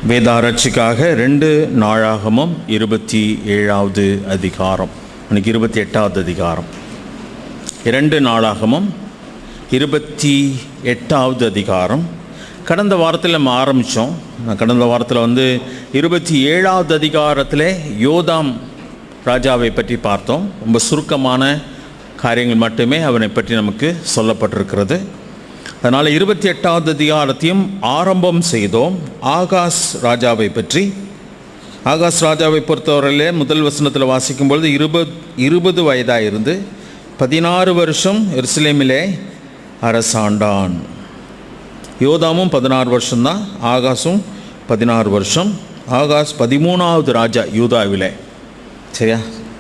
வேதாராய்ச்சிக்காக ரெண்டு நாளாகமும் இருபத்தி ஏழாவது அதிகாரம் இன்னைக்கு இருபத்தி எட்டாவது அதிகாரம் இரண்டு நாளாகமும் இருபத்தி எட்டாவது அதிகாரம் கடந்த வாரத்தில் நம்ம ஆரம்பித்தோம் கடந்த வாரத்தில் வந்து இருபத்தி ஏழாவது அதிகாரத்தில் யோதாம் ராஜாவை பற்றி பார்த்தோம் ரொம்ப சுருக்கமான காரியங்கள் மட்டுமே அவனை பற்றி நமக்கு சொல்லப்பட்டிருக்கிறது அதனால் இருபத்தி எட்டாவது அதிகாரத்தையும் ஆரம்பம் செய்தோம் ஆகாஷ் ராஜாவை பற்றி ஆகாஷ் ராஜாவை பொறுத்தவரையிலே முதல் வசனத்தில் வாசிக்கும் பொழுது இருபது இருபது வயதாக இருந்து பதினாறு வருஷம் எருசலேமிலே அரசாண்டான் யோதாமும் பதினாறு வருஷம்தான் ஆகாஷும் பதினாறு வருஷம் ஆகாஷ் பதிமூணாவது ராஜா யூதாவிலே சரியா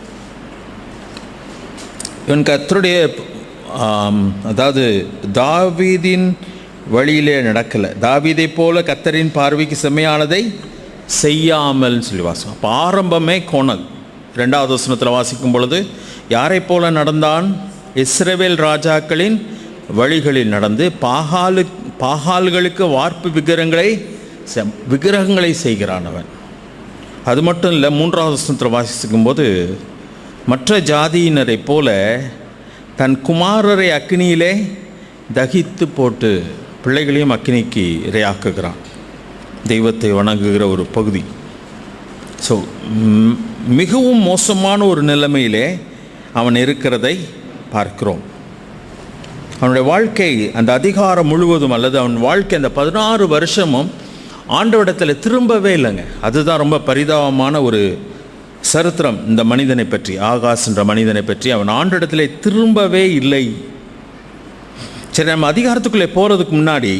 இவன் கத்தருடைய ஆம், அதாவது தாவீதின் வழியிலே நடக்கலை தாவீதை போல கத்தரின் பார்வைக்கு செம்மையானதை செய்யாமல் சொல்லி வாசம் அப்போ ஆரம்பமே கோணல் ரெண்டாவது வசனத்தில் வாசிக்கும் பொழுது யாரை போல நடந்தான் இஸ்ரவேல் ராஜாக்களின் வழிகளில் நடந்து பாகாலு பாகால்களுக்கு வார்ப்பு விக்கிரகங்களை செ- விக்கிரகங்களை செய்கிறான் அவன் அது மட்டும் இல்லை மூன்றாவது வசனத்தில் வாசிக்கும் போது மற்ற ஜாதியினரைப் போல தன் குமாரரை அக்கினியிலே தகித்து போட்டு பிள்ளைகளையும் அக்கினிக்கு இரையாக்குகிறான் தெய்வத்தை வணங்குகிற ஒரு பகுதி ஸோ மிகவும் மோசமான ஒரு நிலைமையிலே அவன் இருக்கிறதை பார்க்கிறோம் அவனுடைய வாழ்க்கை அந்த அதிகாரம் முழுவதும் அல்லது அவன் வாழ்க்கை அந்த பதினாறு வருஷமும் ஆண்டவடத்தில் திரும்பவே இல்லைங்க அதுதான் ரொம்ப பரிதாபமான ஒரு சரித்திரம் இந்த மனிதனை பற்றி ஆகாஷ் என்ற மனிதனை பற்றி அவன் ஆண்டவடத்திலே திரும்பவே இல்லை சரி நம்ம அதிகாரத்துக்குள்ளே போகிறதுக்கு முன்னாடி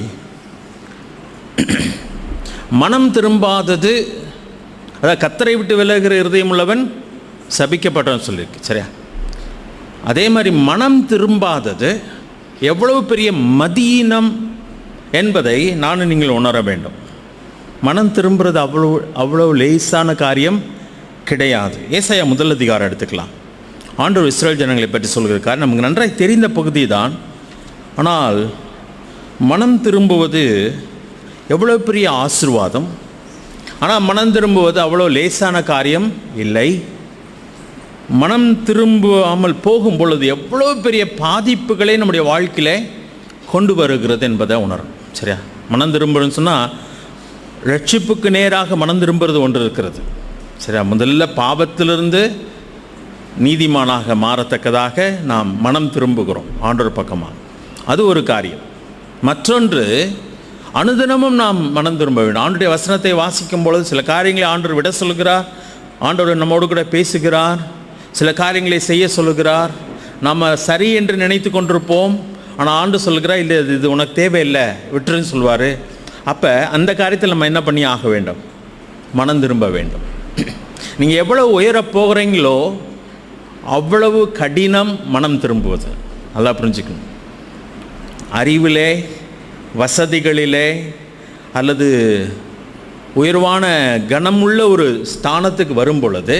மனம் திரும்பாதது அதாவது கத்தரை விட்டு விலகுகிற இருதயம் உள்ளவன் சபிக்கப்பட்டவன் சொல்லியிருக்கு சரியா அதே மாதிரி மனம் திரும்பாதது எவ்வளவு பெரிய மதியினம் என்பதை நானும் நீங்கள் உணர வேண்டும் மனம் திரும்புறது அவ்வளோ அவ்வளவு லேசான காரியம் கிடையாது ஏசாயா முதல் அதிகாரம் எடுத்துக்கலாம் ஆண்டவர் இஸ்ரேல் ஜனங்களை பற்றி சொல்கிறார் நமக்கு நன்றாய் தெரிந்த பகுதி தான் ஆனால் மனம் திரும்புவது எவ்வளோ பெரிய ஆசிர்வாதம் ஆனால் மனம் திரும்புவது அவ்வளோ லேசான காரியம் இல்லை மனம் திரும்பாமல் போகும் பொழுது எவ்வளோ பெரிய பாதிப்புகளை நம்முடைய வாழ்க்கையில கொண்டு வருகிறது என்பதை உணரும் சரியா மனம் திரும்புறதுன்னு சொன்னால் ரட்சிப்புக்கு நேராக மனம் திரும்புறது ஒன்று இருக்கிறது சரியா முதல்ல பாவத்திலிருந்து நீதிமானாக மாறத்தக்கதாக நாம் மனம் திரும்புகிறோம் ஆண்டவர் பக்கமாக அது ஒரு காரியம் மற்றொன்று அனுதினமும் நாம் மனம் திரும்ப வேண்டும் ஆண்டுடைய வசனத்தை வாசிக்கும் பொழுது சில காரியங்களை ஆண்டவர் விட சொல்கிறார் ஆண்டவர் நம்மோடு கூட பேசுகிறார் சில காரியங்களை செய்ய சொல்லுகிறார் நம்ம சரி என்று நினைத்து கொண்டிருப்போம் ஆனால் ஆண்டு சொல்கிறார் இல்லை இது இது உனக்கு தேவையில்லை விட்டுருன்னு சொல்வார் அப்போ அந்த காரியத்தில் நம்ம என்ன பண்ணி ஆக வேண்டும் மனம் திரும்ப வேண்டும் நீங்கள் எவ்வளவு உயரப் போகிறீங்களோ அவ்வளவு கடினம் மனம் திரும்புவது நல்லா புரிஞ்சுக்கணும் அறிவிலே வசதிகளிலே அல்லது உயர்வான கனமுள்ள ஒரு ஸ்தானத்துக்கு வரும் பொழுது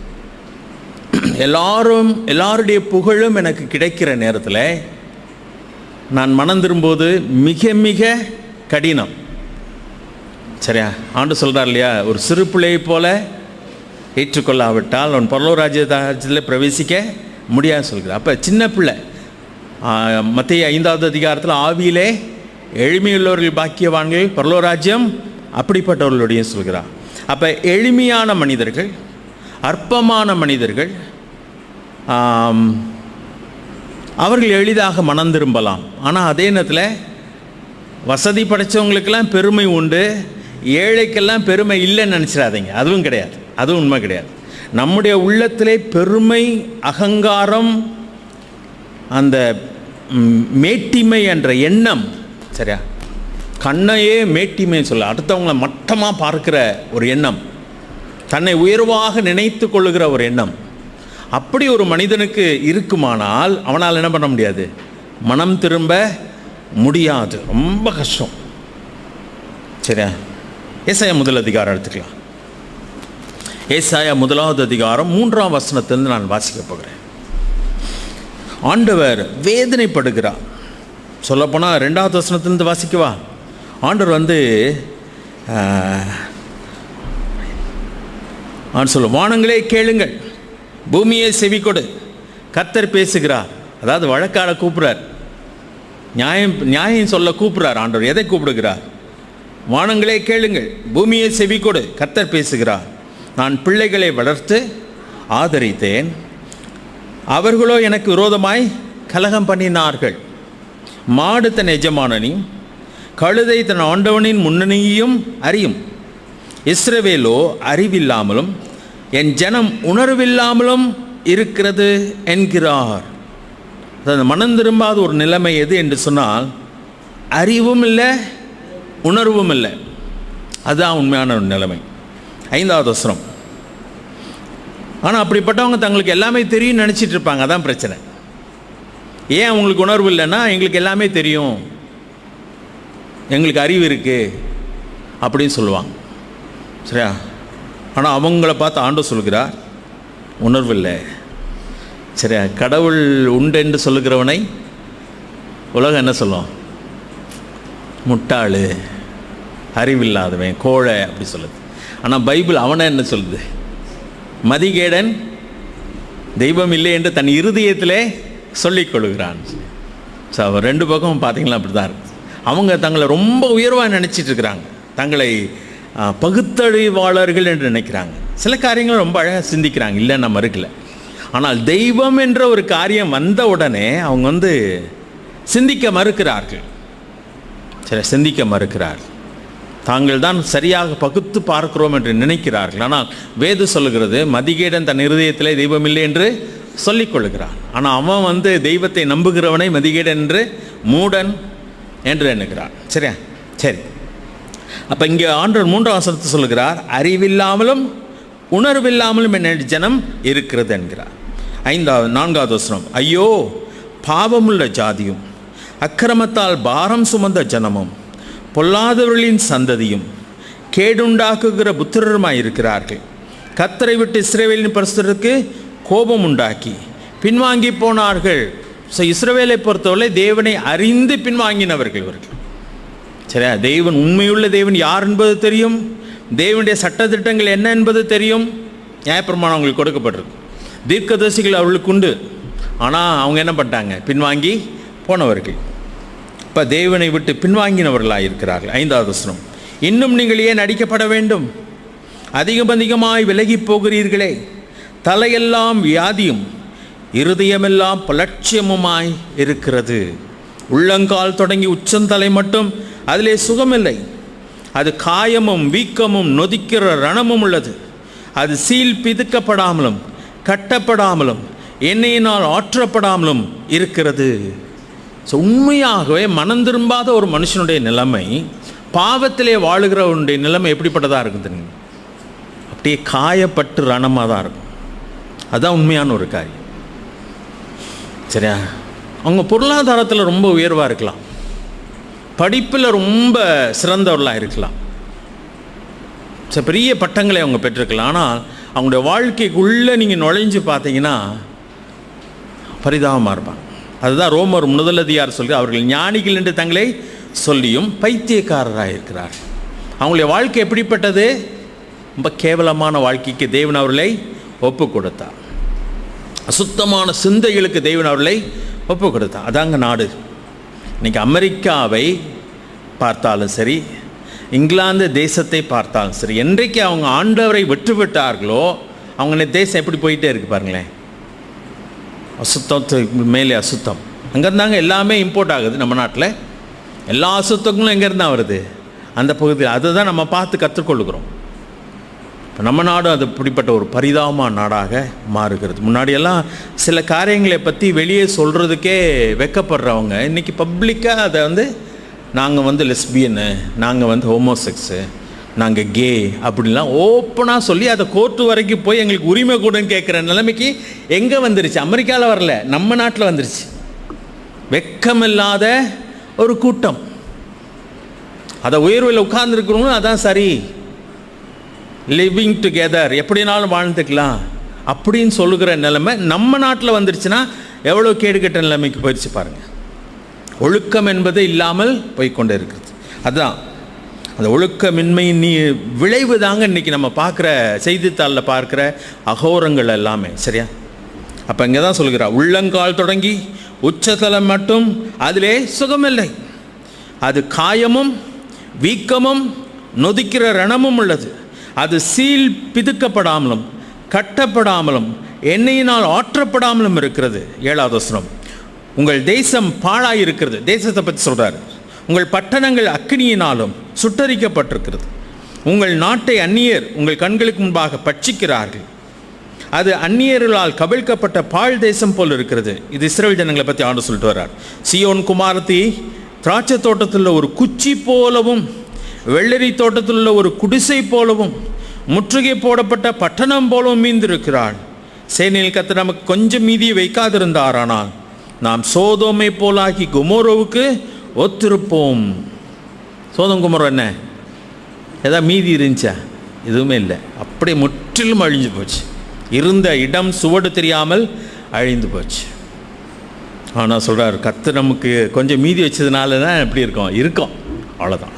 எல்லாரும் எல்லாருடைய புகழும் எனக்கு கிடைக்கிற நேரத்தில் நான் மனம் திரும்புவது மிக மிக கடினம் சரியா ஆண்டு சொல்கிறார் இல்லையா ஒரு சிறு பிள்ளையை போல ஏற்றுக்கொள்ளாவிட்டால் அவன் பரலோராஜ்ய ராஜ்யத்தில் பிரவேசிக்க முடியாது சொல்கிறார் அப்போ சின்ன பிள்ளை மத்திய ஐந்தாவது அதிகாரத்தில் ஆவியிலே எளிமையுள்ளவர்கள் பாக்கியவான்கள் பரலோராஜ்யம் அப்படிப்பட்டவர்களுடைய சொல்கிறார் அப்போ எளிமையான மனிதர்கள் அற்பமான மனிதர்கள் ஆம், அவர்கள் எளிதாக மனம் திரும்பலாம் ஆனால் அதே நேரத்தில் வசதி படைத்தவங்களுக்கெல்லாம் பெருமை உண்டு ஏழைக்கெல்லாம் பெருமை இல்லைன்னு நினச்சிடாதீங்க அதுவும் கிடையாது அதுவும் உண்மை கிடையாது நம்முடைய உள்ளத்திலே பெருமை அகங்காரம் அந்த ம், மேட்டிமை என்ற எண்ணம் சரியா கண்ணையே மேட்டிமை சொல்ல அடுத்தவங்கள மட்டமாக பார்க்கிற ஒரு எண்ணம் தன்னை உயர்வாக நினைத்து கொள்ளுகிற ஒரு எண்ணம் அப்படி ஒரு மனிதனுக்கு இருக்குமானால் அவனால் என்ன பண்ண முடியாது மனம் திரும்ப முடியாது ரொம்ப கஷ்டம் சரியா ஏசாயா முதல் அதிகாரம் எடுத்துக்கலாம் ஏசாயா முதலாவது அதிகாரம் மூன்றாம் வசனத்திலிருந்து நான் வாசிக்க போகிறேன் ஆண்டவர் வேதனைப்படுகிறார் சொல்லப்போனால் ரெண்டாவது வசனத்திலிருந்து வாசிக்கவா ஆண்டவர் வந்து ஆஹ், அவன் சொல்லும் வானங்களே கேளுங்கள் பூமியை செவி கொடு கத்தர் பேசுகிறார் அதாவது வழக்காட கூப்பிடுறார் நியாயம் நியாயம் சொல்ல கூப்பிடுறார் ஆண்டவர் எதை கூப்பிடுகிறார் வானங்களே கேளுங்கள் பூமியை செவி கொடு கத்தர் பேசுகிறார் நான் பிள்ளைகளை வளர்த்து ஆதரித்தேன் அவர்களோ எனக்கு விரோதமாய் கலகம் பண்ணினார்கள் மாடு தன் எஜமானனையும் கழுதை தன் ஆண்டவனின் முன்னணியையும் அறியும் இஸ்ரவேலோ அறிவில்லாமலும் என் ஜனம் உணர்வில்லாமலும் இருக்கிறது என்கிறார் அதாவது மனம் திரும்பாத ஒரு நிலைமை எது என்று சொன்னால் அறிவும் இல்லை உணர்வும் இல்லை அதுதான் உண்மையான ஒரு நிலைமை ஐந்தாவது வசனம் ஆனால் அப்படிப்பட்டவங்க தங்களுக்கு எல்லாமே தெரியும் நினச்சிட்டு இருப்பாங்க அதான் பிரச்சனை ஏன் அவங்களுக்கு உணர்வு இல்லைன்னா எங்களுக்கு எல்லாமே தெரியும் எங்களுக்கு அறிவு இருக்குது அப்படின்னு சொல்லுவாங்க சரியா ஆனால் அவங்கள பார்த்து ஆண்டு சொல்கிறார் உணர்வு இல்லை சரியா கடவுள் உண்டு என்று சொல்லுகிறவனை உலகம் என்ன சொல்லும் முட்டாளு அறிவில்லாதவன் கோழை அப்படி சொல்லுது ஆனால் பைபிள் அவனை என்ன சொல்லுது மதிகேடன் தெய்வம் இல்லை என்று தன் இருதயத்திலே சொல்லிக் கொள்கிறான் ஸோ அவர் ரெண்டு பக்கமும் பார்த்தீங்களா அப்படி தான் இருக்கு அவங்க தங்களை ரொம்ப உயர்வாக நினச்சிட்டு இருக்கிறாங்க தங்களை ஆ, பகுத்தறிவாளர்கள் என்று நினைக்கிறாங்க சில காரியங்கள் ரொம்ப அழகாக சிந்திக்கிறாங்க இல்லை நம்ம மறுக்கல ஆனால் தெய்வம் என்ற ஒரு காரியம் வந்த உடனே அவங்க வந்து சிந்திக்க மறுக்கிறார்கள் சரி சிந்திக்க மறுக்கிறார்கள் தாங்கள் தான் சரியாக பகுத்து பார்க்கிறோம் என்று நினைக்கிறார்கள் ஆனால் வேது சொல்லுகிறது மதிகேடன் தன் இருதயத்திலே தெய்வம் இல்லை என்று சொல்லிக் கொள்கிறான் ஆனால் அவன் வந்து தெய்வத்தை நம்புகிறவனை மதிகேடன் என்று மூடன் என்று எண்ணுகிறான் சரியா சரி அப்போ இங்கே ஆண்டவர் மூன்றாம் வசனத்தை சொல்லுகிறார் அறிவில்லாமலும் உணர்வில்லாமலும் என்ன ஜனம் இருக்கிறது என்கிறார் ஐந்தாவது நான்காவது வசனம் ஐயோ பாவமுள்ள ஜாதியும் அக்கிரமத்தால் பாரம் சுமந்த ஜனமும் பொல்லாதவர்களின் சந்ததியும் கேடுண்டாக்குகிற புத்திரருமாய் இருக்கிறார்கள் கத்தரை விட்டு இஸ்ரேவேலின் பரிசுத்தருக்கு கோபம் உண்டாக்கி பின்வாங்கி போனார்கள் ஸோ இஸ்ரவேலை பொறுத்தவரை தேவனை அறிந்து பின்வாங்கினவர்கள் இவர்கள் சரியா தேவன் உண்மையுள்ள தேவன் யார் என்பது தெரியும் தேவனுடைய சட்டத்திட்டங்கள் என்ன என்பது தெரியும் நியாயப்பிரமாணம் அவங்களுக்கு கொடுக்கப்பட்டிருக்கு தீர்க்கதரிசிகள் அவர்களுக்கு உண்டு ஆனால் அவங்க என்ன பண்ணிட்டாங்க பின்வாங்கி போனவர்கள் இப்போ தேவனை விட்டு பின்வாங்கினவர்களாக இருக்கிறார்கள் ஐந்தாவது வசனம் இன்னும் நீங்கள் ஏன் அடிக்கப்பட வேண்டும் அதிகம் அதிகமாய் விலகி போகிறீர்களே தலையெல்லாம் வியாதியும் இருதயமெல்லாம் பலட்சியமுமாய் இருக்கிறது உள்ளங்கால் தொடங்கி உச்சந்தலை மட்டும் அதிலே சுகமில்லை அது காயமும் வீக்கமும் நொதிக்கிற ரணமும் உள்ளது அது சீல் பிதுக்கப்படாமலும் கட்டப்படாமலும் எண்ணெயினால் ஆற்றப்படாமலும் இருக்கிறது ஸோ உண்மையாகவே மனம் திரும்பாத ஒரு மனுஷனுடைய நிலைமை பாவத்திலே வாழுகிறவனுடைய நிலைமை எப்படிப்பட்டதாக இருக்குது தெரியுங்க அப்படியே காயப்பட்டு ரணமாக தான் இருக்கும் அதுதான் உண்மையான ஒரு காரியம் சரியா அவங்க பொருளாதாரத்தில் ரொம்ப உயர்வாக இருக்கலாம் படிப்பில் ரொம்ப சிறந்தவர்களாக இருக்கலாம் சரி பெரிய பட்டங்களை அவங்க பெற்றிருக்கலாம் ஆனால் அவங்களுடைய வாழ்க்கைக்குள்ளே நீங்கள் நுழைஞ்சு பார்த்தீங்கன்னா பரிதாபமாக இருப்பாங்க அதுதான் ரோமர் முதலதியார் சொல்லி அவர்கள் ஞானிகள் என்று தங்களை சொல்லியும் பைத்தியக்காரராக இருக்கிறார் அவங்களுடைய வாழ்க்கை எப்படிப்பட்டது ரொம்ப கேவலமான வாழ்க்கைக்கு தேவன் அவர்களை ஒப்பு கொடுத்தார் அசுத்தமான சிந்தைகளுக்கு தேவன் அவர்களை ஒப்பு கொடுத்தார் அதாங்க நாடு இன்னைக்கு அமெரிக்காவை பார்த்தாலும் சரி இங்கிலாந்து தேசத்தை பார்த்தாலும் சரி என்றைக்கு அவங்க ஆண்டவரை வெற்றி விட்டார்களோ அவங்க தேசம் எப்படி போயிட்டே இருக்கு பாருங்களேன் அசுத்தத்துக்கு மேலே அசுத்தம் அங்கேருந்தாங்க எல்லாமே இம்போர்ட் ஆகுது நம்ம நாட்டில் எல்லா அசுத்தங்களும் எங்கேருந்து தான் வருது அந்த பகுதியில் அதை தான் நம்ம பார்த்து கற்றுக்கொள்ளுகிறோம் இப்போ நம்ம நாடும் அது இப்படிப்பட்ட ஒரு பரிதாபமான நாடாக மாறுகிறது முன்னாடியெல்லாம் சில காரியங்களை பற்றி வெளியே சொல்கிறதுக்கே வெக்கப்படுறவங்க இன்றைக்கி பப்ளிக்காக அதை வந்து நாங்கள் வந்து லெஸ்பியனு நாங்கள் வந்து ஹோமோசெக்ஸு நாங்கள் கே அப்படிலாம் ஓப்பனாக சொல்லி அதை கோர்ட்டு வரைக்கும் போய் எங்களுக்கு உரிமை கூடன்னு கேட்குற நிலைமைக்கு எங்கே வந்துருச்சு அமெரிக்காவில் வரல நம்ம நாட்டில் வந்துருச்சு வெக்கமில்லாத ஒரு கூட்டம் அதை உயர்வில் உட்கார்ந்துருக்கிறவங்களும் அதான் சரி லிவிங் டுகெதர் எப்படினாலும் வாழ்ந்துக்கலாம் அப்படின்னு சொல்லுகிற நிலைமை நம்ம நாட்டில் வந்துருச்சுன்னா எவ்வளோ கேடுகட்ட நிலைமைக்கு போயிடுச்சு பாருங்கள் ஒழுக்கம் என்பது இல்லாமல் போய்க்கொண்டே இருக்கிறது அதுதான் அந்த ஒழுக்கமின்மையின் நீ விளைவு தாங்க இன்றைக்கி நம்ம பார்க்குற செய்தித்தாளில் பார்க்குற அகோரங்கள் எல்லாமே சரியா அப்போ இங்கே தான் சொல்கிறா உள்ளங்கால் தொடங்கி உச்சத்தலம் மட்டும் அதிலே சுகமில்லை அது காயமும் வீக்கமும் நொதிக்கிற ரணமும் உள்ளது அது சீல் பிதுக்கப்படாமலும் கட்டப்படாமலும் எண்ணெயினால் ஆற்றப்படாமலும் இருக்கிறது ஏழாவது வசனம் உங்கள் தேசம் பாழாய் இருக்கிறது தேசத்தை பற்றி சொல்கிறார் உங்கள் பட்டணங்கள் அக்கினியினாலும் சுட்டரிக்கப்பட்டிருக்கிறது உங்கள் நாட்டை அந்நியர் உங்கள் கண்களுக்கு முன்பாக பட்சிக்கிறார்கள் அது அந்நியர்களால் கவிழ்க்கப்பட்ட பாழ் தேசம் போல் இருக்கிறது இது இஸ்ரேல் ஜனங்களை பற்றி ஆண்டு சொல்லிட்டு வர்றார் சியோன் குமாரத்தி திராட்சை தோட்டத்தில் உள்ள ஒரு குச்சி போலவும் வெள்ளரி தோட்டத்தில் உள்ள ஒரு குடிசை போலவும் முற்றுகை போடப்பட்ட பட்டணம் போலவும் மீந்திருக்கிறாள் சேனையில் கத்த நமக்கு கொஞ்சம் மீதியை வைக்காதிருந்தாரானால் நாம் சோதோமை போலாகி குமோரோவுக்கு ஒத்திருப்போம் சோதம் குமரோ என்ன ஏதாவது மீதி இருந்துச்சா எதுவுமே இல்லை அப்படியே முற்றிலும் அழிஞ்சு போச்சு இருந்த இடம் சுவடு தெரியாமல் அழிந்து போச்சு ஆனால் சொல்கிறார் கத்து நமக்கு கொஞ்சம் மீதி வச்சதுனால தான் எப்படி இருக்கோம் இருக்கோம் அவ்வளோதான்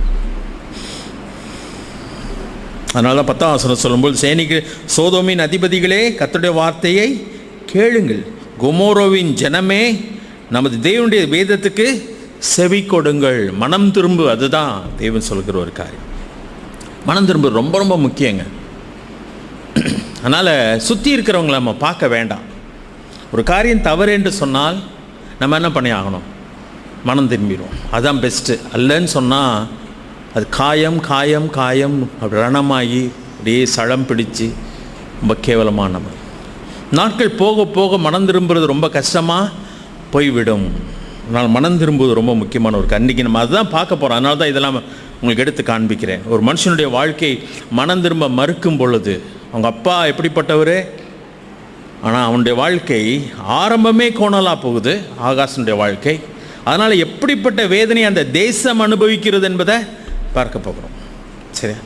அதனால தான் பத்தாம் வசனம் சொல்லும்போது சேனிக்கு சோதோமின் அதிபதிகளே கத்துடைய வார்த்தையை கேளுங்கள் குமோரோவின் ஜனமே நமது தேவனுடைய வேதத்துக்கு செவி கொடுங்கள் மனம் திரும்பு அதுதான் தேவன் சொல்கிற ஒரு காரியம் மனம் திரும்பு ரொம்ப ரொம்ப முக்கியங்க அதனால் சுற்றி இருக்கிறவங்கள நம்ம பார்க்க வேண்டாம் ஒரு காரியம் தவறு என்று சொன்னால் நம்ம என்ன பண்ணி ஆகணும் மனம் திரும்பிடுவோம் அதுதான் பெஸ்ட்டு அல்லன்னு சொன்னால் அது காயம் காயம் காயம் அப்படி ரணமாகி அப்படியே சளம் பிடிச்சு ரொம்ப கேவலமான நம்ம நாட்கள் போக போக மனம் திரும்புறது ரொம்ப கஷ்டமாக போய்விடும் அதனால் மனம் திரும்புவது ரொம்ப முக்கியமான ஒரு கண்டிக்கு நம்ம அதுதான் பார்க்க போகிறோம் அதனால தான் இதெல்லாம் உங்களுக்கு எடுத்து காண்பிக்கிறேன் ஒரு மனுஷனுடைய வாழ்க்கை மனம் திரும்ப மறுக்கும் பொழுது அவங்க அப்பா எப்படிப்பட்டவர் ஆனால் அவனுடைய வாழ்க்கை ஆரம்பமே கோணலாக போகுது ஆகாசனுடைய வாழ்க்கை அதனால் எப்படிப்பட்ட வேதனை அந்த தேசம் அனுபவிக்கிறது என்பதை பார்க்க போகிறோம் சரியா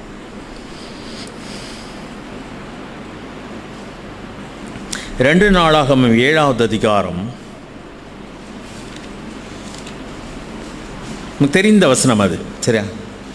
ரெண்டு நாளாகமும் ஏழாவது அதிகாரம் நமக்கு தெரிந்த வசனம் அது சரியா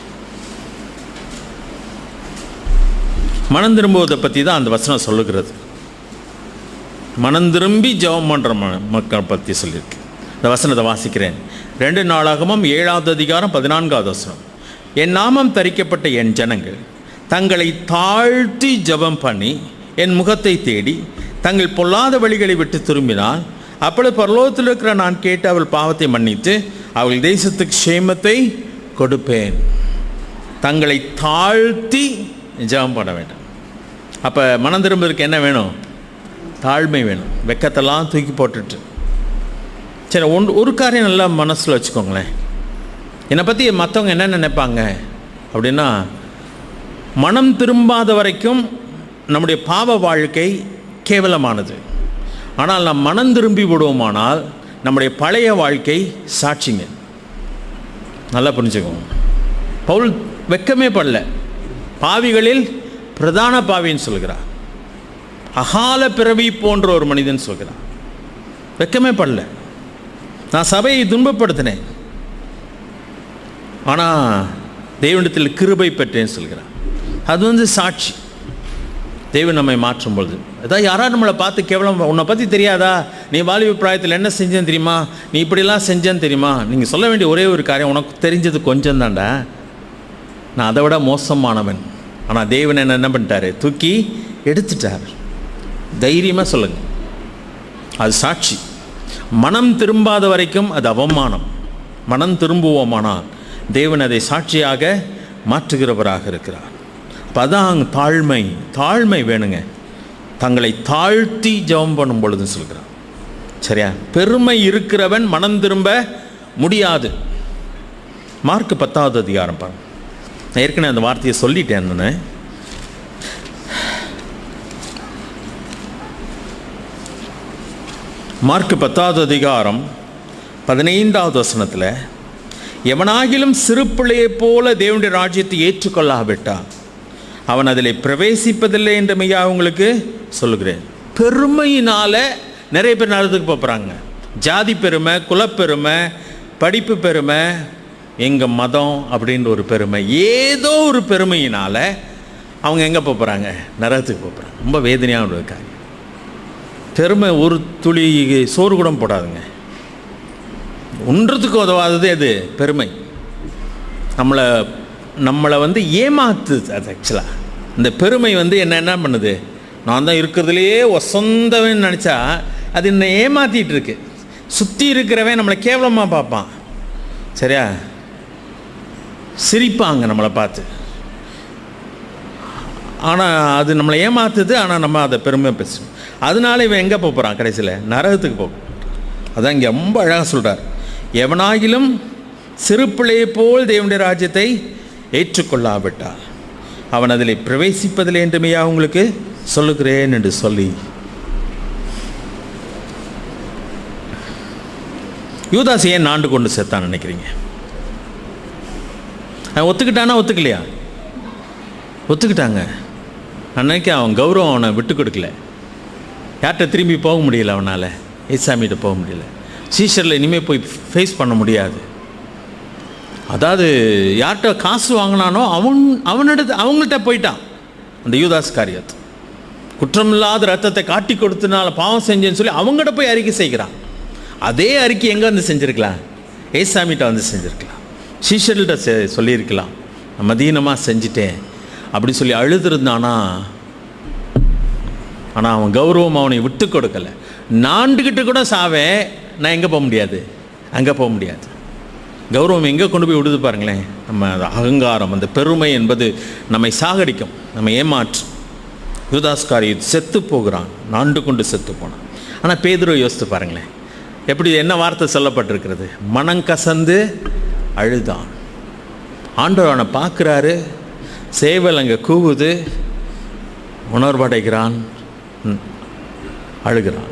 மனம் திரும்புவதை பற்றி தான் அந்த வசனம் சொல்லுகிறது மனம் திரும்பி ஜெபம் பண்ணுற ம மக்கள் பற்றி சொல்லியிருக்கு இந்த வசனத்தை வாசிக்கிறேன் ரெண்டு நாளாகமும் ஏழாவது அதிகாரம் பதினான்காவது வசனம் என் நாமம் தரிக்கப்பட்ட என் ஜனங்கள் தங்களை தாழ்த்தி ஜெபம் பண்ணி என் முகத்தை தேடி தங்கள் பொல்லாத வழிகளை விட்டு திரும்பினால் அப்பொழுது பரலோகத்தில் இருக்கிற நான் கேட்டு அவள் பாவத்தை மன்னித்து அவள் தேசத்துக்கு க்ஷேமத்தை கொடுப்பேன் தங்களை தாழ்த்தி ஜெபம் பண்ண வேண்டும் அப்போ மனம் திரும்புறதுக்கு என்ன வேணும் தாழ்மை வேணும் வெக்கத்தெல்லாம் தூக்கி போட்டுட்டு சரி ஒன் ஒரு காரியம் நல்லா மனசில் வச்சுக்கோங்களேன் என்னை பற்றி மற்றவங்க என்ன நினைப்பாங்க அப்படின்னா மனம் திரும்பாத வரைக்கும் நம்முடைய பாவ வாழ்க்கை கேவலமானது ஆனால் நாம் மனம் திரும்பி விடுவோமானால் நம்முடைய பழைய வாழ்க்கை சாட்சிங்க நல்லா புரிஞ்சுக்கோங்க பவுல் வெக்கமே படல பாவிகளில் பிரதான பாவின்னு சொல்கிறார் அகால பிறவி போன்ற ஒரு மனிதன் சொல்கிறார் வெக்கமே படல நான் சபையை துன்பப்படுத்தினேன் ஆனால் தெய்வனிடத்தில் கிருபை பெற்றேன்னு சொல்கிறார் அது வந்து சாட்சி தெய்வம் நம்மை மாற்றும் பொழுது அதான் யாராவது நம்மளை பார்த்து கேவலம் உன்னை பற்றி தெரியாதா நீ வாலிப பிராயத்தில் என்ன செஞ்சேன்னு தெரியுமா நீ இப்படிலாம் செஞ்சேன்னு தெரியுமா நீங்கள் சொல்ல வேண்டிய ஒரே ஒரு காரியம் உனக்கு தெரிஞ்சது கொஞ்சம் தான்டா நான் அதை விட மோசமானவன் ஆனால் தேவன் என்ன என்ன பண்ணிட்டாரு தூக்கி எடுத்துட்டார் தைரியமாக சொல்லுங்கள் அது சாட்சி மனம் திரும்பாத வரைக்கும் அது அவமானம் மனம் திரும்புவோமானால் தேவன் அதை சாட்சியாக மாற்றுகிறவராக இருக்கிறார் அப்போ அதான் தாழ்மை தாழ்மை வேணுங்க தங்களை தாழ்த்தி ஜெபம் பண்ணும் பொழுது சொல்கிறார் சரியா பெருமை இருக்கிறவன் மனம் திரும்ப முடியாது மார்க் பத்தாவது அதிகாரம் பாருங்க நான் ஏற்கனவே அந்த வார்த்தையை சொல்லிட்டேன் நான் மார்க் பத்தாவது அதிகாரம் பதினைந்தாவது வசனத்தில் எவனாகிலும் சிறு பிள்ளையைப் போல தேவனுடைய ராஜ்யத்தை ஏற்றுக்கொள்ளாவிட்டான் அவன் அதில் பிரவேசிப்பதில்லை என்று மையா உங்களுக்கு சொல்லுகிறேன் பெருமையினால் நிறைய பேர் நரகத்துக்கு போகிறாங்க ஜாதி பெருமை குலப்பெருமை படிப்பு பெருமை எங்கள் மதம் அப்படின்ற ஒரு பெருமை ஏதோ ஒரு பெருமையினால் அவங்க எங்கே போகிறாங்க நரகத்துக்கு போகிறாங்க ரொம்ப வேதனையான ஒரு காரியம் பெருமை ஒரு துளி சோறு கூட போடாதுங்க ஒன்றத்துக்கு உதவாதது அது பெருமை நம்மளை நம்மளை வந்து ஏமாத்துது அது ஆக்சுவலாக இந்த பெருமை வந்து என்ன என்ன பண்ணுது நான் தான் இருக்கிறதுலையே வசந்தவன் நினச்சா அது என்னை ஏமாத்திட்டு இருக்கு சுற்றி இருக்கிறவன் நம்மளை கேவலமாக பார்ப்பான் சரியா சிரிப்பாங்க நம்மளை பார்த்து ஆனால் அது நம்மளை ஏமாத்துது ஆனால் நம்ம அதை பெருமை பேசணும் அதனால இவன் எங்கே போகிறான் கடைசியில் நரகத்துக்கு போகும் அதான் இங்கே ரொம்ப அழகாக சொல்கிறார் எவனாகிலும் சிறு பிள்ளையை போல் தேவனுடைய ராஜ்யத்தை ஏற்றுக்கொள்ளாவிட்டால் அவன் அதில் பிரவேசிப்பதில்லை என்று மெய்யா உங்களுக்கு சொல்லுகிறேன் என்று சொல்லி யூதாஸ் ஏன் நாண்டு கொண்டு சேர்த்தான் நினைக்கிறீங்க அவன் ஒத்துக்கிட்டானா ஒத்துக்கலையா ஒத்துக்கிட்டாங்க நான் நினைக்கிறேன் அவன் கௌரவம் அவனை விட்டு கொடுக்கல யார்கிட்ட திரும்பி போக முடியல அவனால் ஏசாமிகிட்ட போக முடியல சீஷரில் இனிமேல் போய் ஃபேஸ் பண்ண முடியாது அதாவது யார்கிட்ட காசு வாங்கினானோ அவன் அவனிடத்து அவங்கள்ட்ட போயிட்டான் அந்த யூதாஸ் காரியத்து குற்றமில்லாத ரத்தத்தை காட்டி கொடுத்தனால பாவம் செஞ்சேன்னு சொல்லி அவங்ககிட்ட போய் அறிக்கை செய்கிறான் அதே அறிக்கை எங்கே வந்து செஞ்சுருக்கலாம் ஏசாமிகிட்ட வந்து செஞ்சுருக்கலாம் சீஷர்கிட்ட செ சொல்லியிருக்கலாம் நான் மதீனமாக செஞ்சிட்டேன் அப்படி சொல்லி அழுதுருந்தானா ஆனால் அவன் கௌரவம் அவனை விட்டு கொடுக்கல நாண்டுக்கிட்டு கூட சாவேன் நான் எங்கே போக முடியாது அங்கே போக முடியாது கௌரவம் எங்கே கொண்டு போய் விடுது பாருங்களேன் நம்ம அந்த அகங்காரம் அந்த பெருமை என்பது நம்மை சாகடிக்கும் நம்ம ஏமாற்றும் யூதாஸ்காரி செத்து போகிறான் நாண்டு கொண்டு செத்து போனான் ஆனால் பேதுருவை யோசித்து பாருங்களேன் எப்படி என்ன வார்த்தை சொல்லப்பட்டிருக்கிறது மனங்கசந்து அழுதான் ஆண்டவர் அவனை பார்க்குறாரு சேவல் அங்கே கூவுது உணர்வடைகிறான் ம், அழுகிறான்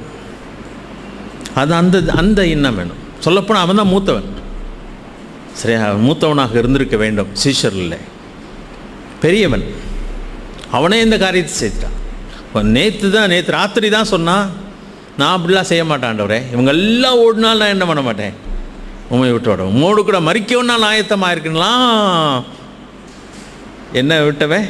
அது அந்த அந்த எண்ணம் வேணும் சொல்லப்போனால் அவன் தான் மூத்தவன் சரியா அவன் மூத்தவனாக இருந்திருக்க வேண்டும் சீஷரில் பெரியவன் அவனே இந்த காரியத்தை செய்துட்டான் இப்போ நேற்று தான் நேற்று ராத்திரி தான் சொன்னான் நான் அப்படிலாம் செய்ய மாட்டேன் ஆண்டவரே இவங்க எல்லாம் ஓடினாலும் நான் என்ன பண்ண மாட்டேன் உண்மை விட்டு விட உம்மோடு கூட மறிக்கவும் நான் ஆயத்தமாக இருக்குலாம் என்ன விட்டவன்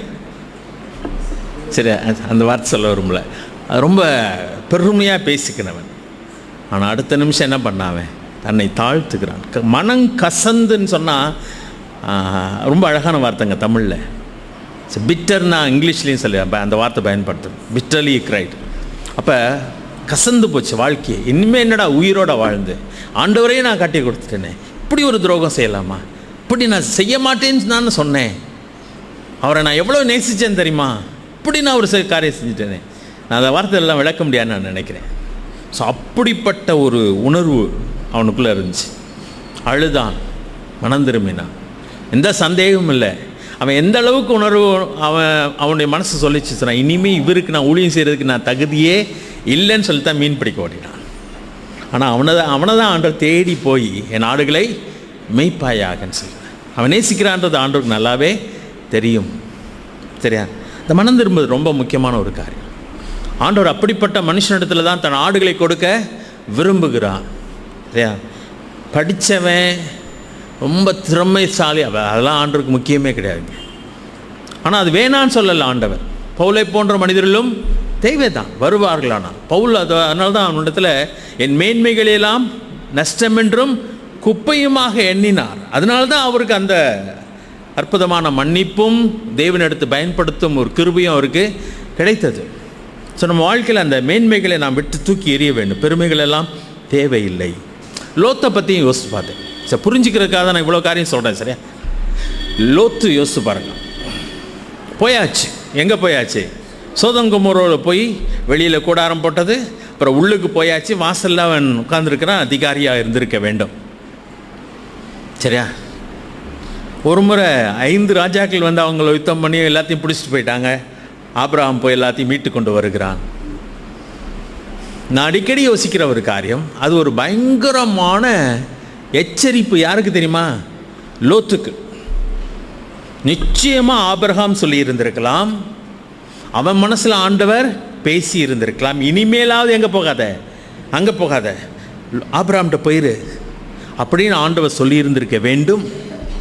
சரி அது- அந்த வார்த்தை சொல்ல விரும்பல அது ரொம்ப பெருமையாக பேசிக்கிறவன் ஆனால் அடுத்த நிமிஷம் என்ன பண்ணாவன் தன்னை தாழ்த்துக்கிறான் க- மனம் கசந்துன்னு சொன்னால் ரொம்ப அழகான வார்த்தைங்க தமிழில் பிட்டர்னா இங்கிலீஷ்லேயும் சொல்லி அப்ப அந்த வார்த்தை பயன்படுத்தும் பிட்டர்லி கிரைட் அப்போ கசந்து போச்சு வாழ்க்கையை இனிமேல் என்னடா உயிரோட வாழ்ந்து ஆண்டவரையே நான் கட்டி கொடுத்துட்டேனே இப்படி ஒரு துரோகம் செய்யலாமா இப்படி நான் செய்ய மாட்டேன்னு நான் சொன்னேன் அவரை நான் எவ்வளோ நேசித்தேன் தெரியுமா இப்படி நான் ஒரு சில காரியம் செஞ்சுட்டேனே நான் அந்த வார்த்தையெல்லாம் விளக்க முடியாதுன்னு நான் நினைக்கிறேன் ஸோ அப்படிப்பட்ட ஒரு உணர்வு அவனுக்குள்ளே இருந்துச்சு அழுதான் மனம் திரும்பினான் எந்த சந்தேகமும் இல்லை அவன் எந்த அளவுக்கு உணர்வு அவன் அவனுடைய மனசு சொல்லிச்சு சொன்னான் இனிமேல் இவருக்கு நான் ஊழியம் செய்கிறதுக்கு நான் தகுதியே இல்லைன்னு சொல்லி தான் மீன் பிடிக்க ஓடினான் ஆனால் அவனை தான் அவனை தான் ஆண்டவர் தேடி போய் என் ஆடுகளை மெய்ப்பாயாகன்னு சொல்லுவேன் அவன் நேசிக்கிறான்றது ஆண்டவருக்கு நல்லாவே தெரியும் சரியா இந்த மனம் திரும்புவது ரொம்ப முக்கியமான ஒரு காரியம் ஆண்டவர் அப்படிப்பட்ட மனுஷனிடத்துல தான் தன் ஆடுகளை கொடுக்க விரும்புகிறான் சரியா படித்தவன் ரொம்ப திறமைசாலி அவ அதெல்லாம் ஆண்டவருக்கு முக்கியமே கிடையாதுங்க ஆனால் அது வேணான்னு சொல்லல ஆண்டவர் பவுலை போன்ற மனிதர்களும் தேவை தான் வருவார்கள் ஆனால் பவுல் அது அதனால தான் அவனிடத்தில் என் மேன்மைகளெல்லாம் நஷ்டமென்றும் குப்பையுமாக எண்ணினார் அதனால தான் அவருக்கு அந்த அற்புதமான மன்னிப்பும் தேவனிடத்து பயன்படுத்தும் ஒரு கிருபையும் அவருக்கு கிடைத்தது ஸோ நம்ம வாழ்க்கையில் அந்த மேன்மைகளை நாம் விட்டு தூக்கி எறிய வேண்டும் பெருமைகள் எல்லாம் தேவையில்லை லோத்தை பற்றியும் யோசித்து பார்த்தேன் சரி புரிஞ்சுக்கிறதுக்காக தான் நான் இவ்வளோ காரியம் சொல்கிறேன் சரியா லோத்து யோசித்து பாருங்க போயாச்சு எங்கே போயாச்சு சோதங்குமரோவில் போய் வெளியில் கூடாரம் போட்டது அப்புறம் உள்ளுக்கு போயாச்சு வாசலில் அவன் உட்கார்ந்திருக்கிறான் அதிகாரியாக இருந்திருக்க வேண்டும் சரியா ஒரு முறை ஐந்து ராஜாக்கள் வந்து அவங்கள யுத்தம் பண்ணி எல்லாத்தையும் பிடிச்சிட்டு போயிட்டாங்க ஆபிரகாம் போய் எல்லாத்தையும் மீட்டு கொண்டு வருகிறான் நான் அடிக்கடி யோசிக்கிற ஒரு காரியம் அது ஒரு பயங்கரமான எச்சரிப்பு யாருக்கு தெரியுமா லோத்துக்கு நிச்சயமா ஆபிரகாம் சொல்லி இருந்திருக்கலாம் அவன் மனசுல ஆண்டவர் பேசி இருந்திருக்கலாம் இனிமேலாவது எங்க போகாத அங்க போகாத ஆபிரகாம்கிட்ட போயிரு அப்படின்னு ஆண்டவர் சொல்லி இருந்திருக்க வேண்டும்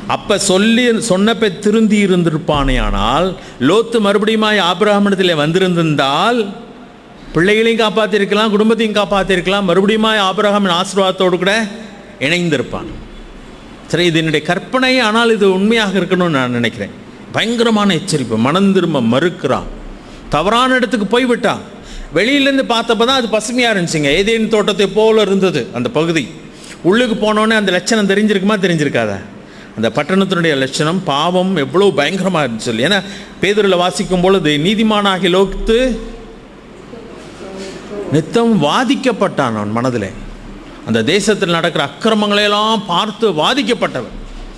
அப்ப சொல்லி சொன்னப்ப திருந்தி இருந்திருப்பானே ஆனால் லோத்து மறுபடியும் ஆபிரகாமிடத்தில் வந்திருந்திருந்தால் பிள்ளைகளையும் காப்பாற்றிருக்கலாம் குடும்பத்தையும் காப்பாற்றிருக்கலாம் மறுபடியும் ஆபிரகாமின் ஆசீர்வாதத்தோடு கூட இணைந்திருப்பான் சரி இது என்னுடைய கற்பனை ஆனால் இது உண்மையாக இருக்கணும்னு நான் நினைக்கிறேன் பயங்கரமான எச்சரிப்பு மனம் திரும்ப மறுக்கிறான் தவறான இடத்துக்கு போய்விட்டான் வெளியிலேருந்து பார்த்தப்ப தான் அது பசுமையாக இருந்துச்சுங்க ஏதேன் தோட்டத்தை போல இருந்தது அந்த பகுதி உள்ளுக்கு போனோடனே அந்த லட்சணம் தெரிஞ்சிருக்குமா தெரிஞ்சிருக்காதா அந்த பட்டணத்தினுடைய லட்சணம் பாவம் எவ்வளோ பயங்கரமாக இருந்துச்சு சொல்லி ஏன்னா பேதூரில் வாசிக்கும் பொழுது நீதிமானாகி லோக்து நித்தம் வாதிக்கப்பட்டான் அவன் மனதில் அந்த தேசத்தில் நடக்கிற அக்கிரமங்களையெல்லாம் பார்த்து வாதிக்கப்பட்டவன்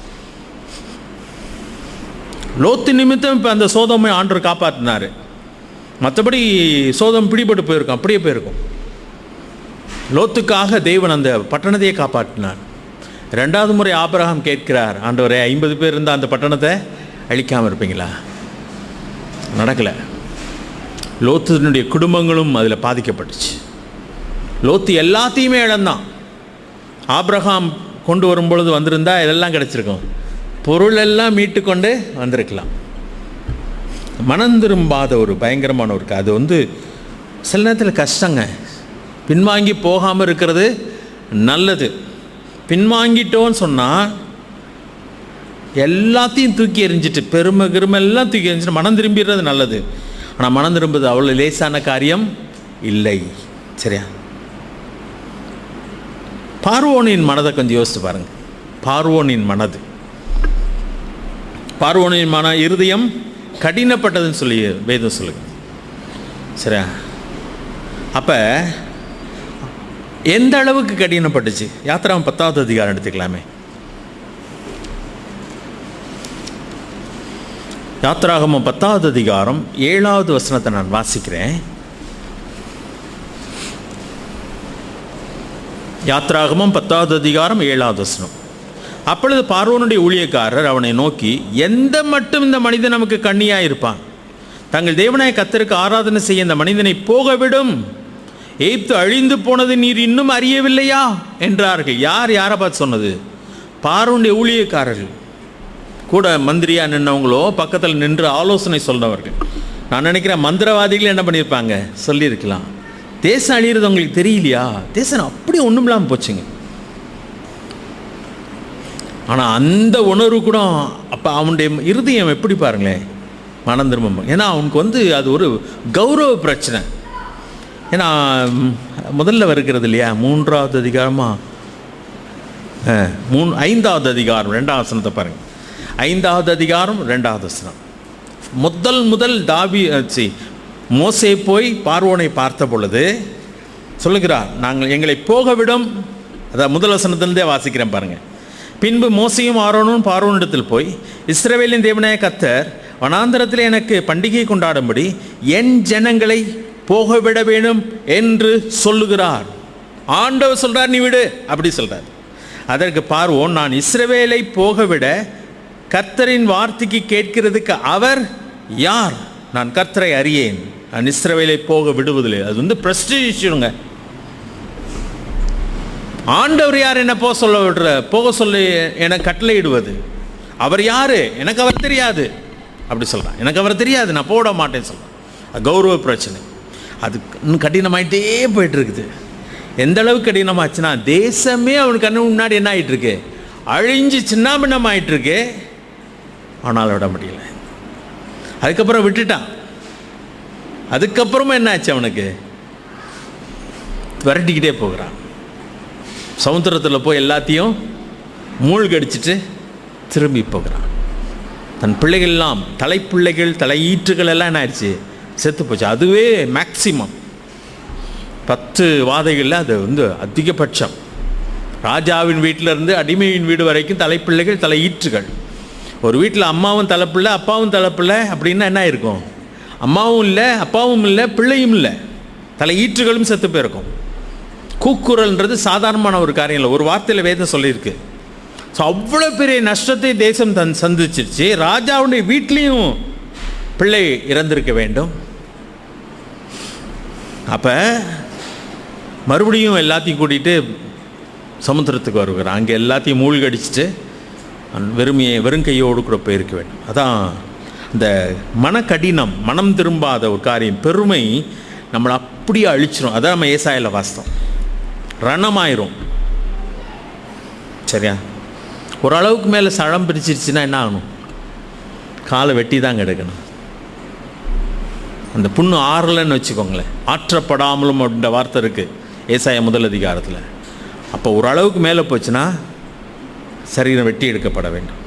லோத்து நிமித்தம் இப்போ அந்த சோதமை ஆண்டு காப்பாற்றினார் மற்றபடி சோதம் பிடிபட்டு போயிருக்கும் அப்படியே போயிருக்கும் லோத்துக்காக தேவன் அந்த பட்டணத்தையே காப்பாற்றினார் ரெண்டாவது முறை ஆபிரகாம் கேட்கிறார் ஆண்டவரே ஐம்பது பேர் இருந்தால் அந்த பட்டணத்தை அழிக்காமல் இருப்பீங்களா நடக்கலை லோத்தினுடைய குடும்பங்களும் அதில் பாதிக்கப்பட்டுச்சு லோத்து எல்லாத்தையுமே இழந்தான் ஆபிரகாம் கொண்டு வரும்பொழுது வந்திருந்தா இதெல்லாம் கிடச்சிருக்கும் பொருள் எல்லாம் மீட்டு கொண்டு வந்திருக்கலாம் மனம் திரும்பாத ஒரு பயங்கரமான ஒரு அது வந்து சில நேரத்தில் கஷ்டங்க பின்வாங்கி போகாமல் இருக்கிறது நல்லது பின்வாங்கிட்டோன்னு சொன்னால் எல்லாத்தையும் தூக்கி எறிஞ்சிட்டு பெருமை கிருமை எல்லாம் தூக்கி எறிஞ்சிட்டு மனம் திரும்பிடுறது நல்லது ஆனால் மனம் திரும்புறது அவ்வளோ லேசான காரியம் இல்லை சரியா பார்வோனின் மனதை கொஞ்சம் யோசித்து பாருங்க பார்வோனின் மனது பார்வோனின் மன இருதயம் கடினப்பட்டதுன்னு சொல்லி வேதம் சொல்லுங்க சரியா அப்போ எந்த அளவுக்கு கடினப்பட்டுச்சு யாத்திராம் பத்தாவது அதிகாரம் எடுத்துக்கலாமே யாத்திராகமம் பத்தாவது அதிகாரம் ஏழாவது வசனத்தை நான் வாசிக்கிறேன் யாத்ராகமம் பத்தாவது அதிகாரம் ஏழாவது வசனம் அப்பொழுது பார்வோனுடைய ஊழியக்காரர் அவனை நோக்கி எந்த மட்டும் இந்த மனிதன் நமக்கு கண்ணியாக இருப்பான் தங்கள் தேவனாய கத்தருக்கு ஆராதனை செய்ய இந்த மனிதனை போகவிடும் எய்த்து அழிந்து போனது நீர் இன்னும் அறியவில்லையா என்றார்கள் யார் யாரை பார்த்து சொன்னது பார்வனுடைய ஊழியக்காரர்கள் கூட மந்திரியாக நின்றவங்களோ பக்கத்தில் நின்று ஆலோசனை சொன்னவர்கள் நான் நினைக்கிறேன் மந்திரவாதிகள் என்ன பண்ணியிருப்பாங்க சொல்லியிருக்கலாம் தேசம் அழியிறது உங்களுக்கு தெரியலையா தேசம் அப்படி ஒன்றும் இல்லாமல் போச்சுங்க ஆனால் அந்த உணர்வு கூட அப்போ அவனுடைய இருதயம் எப்படி பாருங்களேன் மனம் திரும்ப ஏன்னா அவனுக்கு வந்து அது ஒரு கௌரவ பிரச்சனை ஏன்னா ம், முதல்ல வருகிறது இல்லையா மூன்றாவது அதிகாரமாக மூணு ஐந்தாவது அதிகாரம் ரெண்டாவது வசனத்தை பாருங்க ஐந்தாவது அதிகாரம் ரெண்டாவது வசனம் முதல் முதல் தாவி சி மோசே போய் பார்வோனை பார்த்த பொழுது சொல்லுகிறார் நாங்கள் எங்களை போக விடும் அதான் முதல் வசனத்திலிருந்தே வாசிக்கிறேன் பாருங்க பின்பு மோசையும் ஆரோனும் பார்வோனிடத்தில் போய் இஸ்ரவேலின் தேவனாய கத்தர் வனாந்தரத்தில் எனக்கு பண்டிகை கொண்டாடும்படி என் ஜனங்களை போகவிட வேணும் என்று சொல்லுகிறார் ஆண்டவர் சொல்றார் நீ விடு அப்படி சொல்றார் அதற்கு பார்வோன் நான் இஸ்ரவேலை போகவிட கர்த்தரின் வார்த்தைக்கு கேட்கிறதுக்கு அவர் யார் நான் கர்த்தரை அறியேன் நான் இஸ்ரவேலை போக விடுவதில்லை அது வந்து பிரஸ்டீஜுங்க ஆண்டவர் யார் என்ன போக சொல்ல விடுற போக சொல்லி என கட்டளையிடுவது அவர் யாரு எனக்கு அவர் தெரியாது அப்படி சொல்றான் எனக்கு அவர் தெரியாது நான் போட மாட்டேன்னு சொல்றான் அது கௌரவ பிரச்சனை அது இன்னும் கடினமாயிட்டே போயிட்டு இருக்குது எந்த அளவுக்கு கடினமாச்சுன்னா தேசமே அவனுக்கு கண்ணு முன்னாடி என்ன ஆயிட்டு இருக்கு அழிஞ்சு சின்னாபின்னம் ஆயிட்டு இருக்கு ஆனால் விட முடியல அதுக்கப்புறம் விட்டுட்டான் அதுக்கப்புறமா என்ன ஆச்சு அவனுக்கு விரட்டிக்கிட்டே போகிறான் சமுத்திரத்தில் போய் எல்லாத்தையும் மூழ்கடிச்சிட்டு திரும்பி போகிறான் தன் பிள்ளைகள் எல்லாம் தலைப்பிள்ளைகள் தலையீற்றுகள் எல்லாம் என்ன ஆயிடுச்சு செத்து போச்சு அதுவே மேக்சிமம் பத்து வாதைகளில் அது வந்து அதிகபட்சம் ராஜாவின் வீட்டில இருந்து அடிமையின் வீடு வரைக்கும் தலைப்பிள்ளைகள் தலையீற்றுகள் ஒரு வீட்டில் அம்மாவும் தலைப்பிள்ளை அப்பாவும் தலைப்பிள்ளை அப்படின்னா என்ன இருக்கும் அம்மாவும் இல்லை அப்பாவும் இல்லை பிள்ளையும் இல்லை தலையீற்றுகளும் செத்து போயிருக்கும் கூக்குரல்ன்றது சாதாரணமான ஒரு காரியம் இல்லை ஒரு வார்த்தையில் வேதம் சொல்லியிருக்கு ஸோ அவ்வளோ பெரிய நஷ்டத்தை தேசம் தன் சந்திச்சிருச்சு ராஜாவுடைய வீட்லேயும் பிள்ளை இறந்திருக்க வேண்டும் அப்போ மறுபடியும் எல்லாத்தையும் கூட்டிகிட்டு சமுத்திரத்துக்கு வருகிறான் அங்கே எல்லாத்தையும் மூழ்கடிச்சிட்டு அன் வெறுமையை வெறுங்கையோடு கூட போயிருக்க வேண்டும் அதான் இந்த மனக்கடினம் மனம் திரும்பாத ஒரு காரியம் பெருமை நம்மளை அப்படியே அழிச்சிரும் அதான் நம்ம ஏசாயில் வாஸ்தம் ரணமாயிரும் சரியா ஓரளவுக்கு மேலே சழம் பிரிச்சிருச்சுன்னா என்ன ஆகணும் காலை வெட்டி தான் எடுக்கணும் அந்த புண்ணு ஆறலைன்னு வச்சுக்கோங்களேன் ஆற்றப்படாமலும் அப்படின்ற வார்த்தை இருக்குது ஏசாய முதல் அதிகாரத்தில் அப்போ ஓரளவுக்கு மேலே போச்சுன்னா சரீரம் வெட்டி எடுக்கப்பட வேண்டும்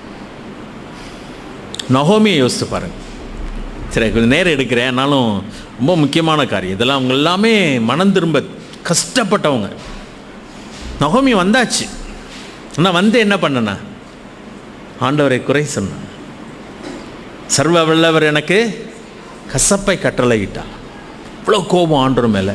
நகோமியை யோசித்து பாருங்க சரி கொஞ்சம் நேரம் எடுக்கிறேன் ஆனாலும் ரொம்ப முக்கியமான காரியம் இதெல்லாம் அவங்க எல்லாமே மனம் திரும்ப கஷ்டப்பட்டவங்க நகோமி வந்தாச்சு ஆனால் வந்து என்ன பண்ணனா ஆண்டவரை குறை சொன்னான் சர்வ வல்லவர் எனக்கு கசப்பை கட்டளையிட்டார் இவ்வளோ கோபம் ஆண்டவர் மேலே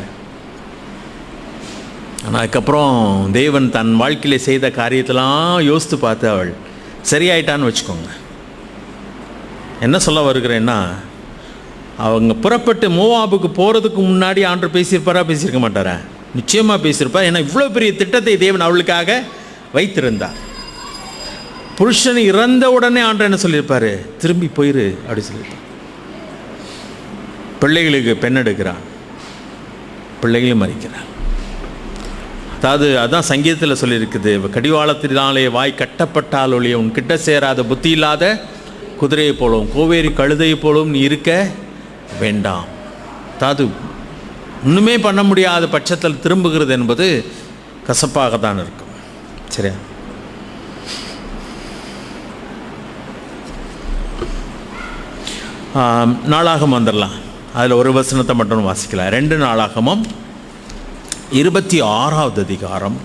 ஆனால் அதுக்கப்புறம் தேவன் தன் வாழ்க்கையில செய்த காரியத்தெல்லாம் யோசித்து பார்த்து அவள் சரியாயிட்டான்னு வச்சுக்கோங்க என்ன சொல்ல வருகிறேன்னா அவங்க புறப்பட்டு மோவாபுக்கு போகிறதுக்கு முன்னாடி ஆண்டு பேசியிருப்பாரா பேசியிருக்க மாட்டாரா நிச்சயமாக பேசியிருப்பார் ஏன்னா இவ்வளோ பெரிய திட்டத்தை தேவன் அவளுக்காக வைத்திருந்தார் புருஷன் இறந்த உடனே ஆண்டு என்ன சொல்லியிருப்பாரு திரும்பி போயிரு அப்படி சொல்லியிருப்பார் பிள்ளைகளுக்கு பெண் எடுக்கிறான் பிள்ளைகளும் மறிக்கிறான் அதாவது அதான் சங்கீதத்தில் சொல்லியிருக்குது கடிவாளத்தினாலே வாய் கட்டப்பட்டால் ஒழிய உன் கிட்ட சேராத புத்தி இல்லாத குதிரையை போலவும் கோவேரி கழுதையை போலவும் நீ இருக்க வேண்டாம் அதாவது ஒன்றுமே பண்ண முடியாத பட்சத்தில் திரும்புகிறது என்பது கசப்பாக தான் இருக்கும் சரியா ஆம், நாளாகம் வந்துடலாம் அதில் ஒரு வசனத்தை மட்டும் வாசிக்கலாம் ரெண்டு நாளாகமும் இருபத்தி ஆறாவது அதிகாரம்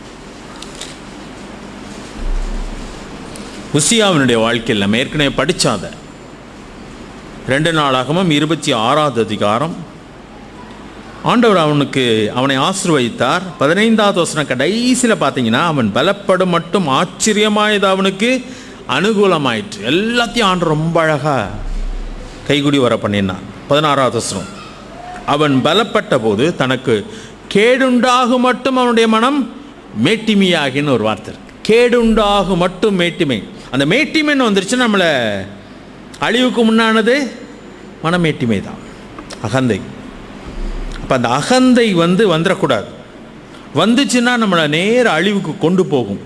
உசியாவினுடைய வாழ்க்கையில் நம்ம ஏற்கனவே படித்தாத ரெண்டு நாளாகமும் இருபத்தி ஆறாவது அதிகாரம் ஆண்டவர் அவனுக்கு அவனை ஆசீர்வதித்தார் பதினைந்தாவது வசனம் கடைசியில் பார்த்தீங்கன்னா அவன் பலப்படும் மட்டும் ஆச்சரியமாயது அவனுக்கு அனுகூலமாயிற்று எல்லாத்தையும் ஆண்டு ரொம்ப அழகாக கைகுடி வர பண்ணினான் பதினாறாவது வசனம் அவன் பலப்பட்ட போது தனக்கு கேடுண்டாகு மட்டும் அவனுடைய மனம் மேட்டிமையாகின்னு ஒரு வார்த்தை இருக்கு கேடுண்டாகு மட்டும் மேட்டிமை அந்த மேட்டிமைன்னு வந்துருச்சு நம்மளை அழிவுக்கு முன்னானது மனமேட்டிமை தான் அகந்தை அப்போ அந்த அகந்தை வந்து வந்துடக்கூடாது வந்துச்சுன்னா நம்மளை நேர அழிவுக்கு கொண்டு போகும்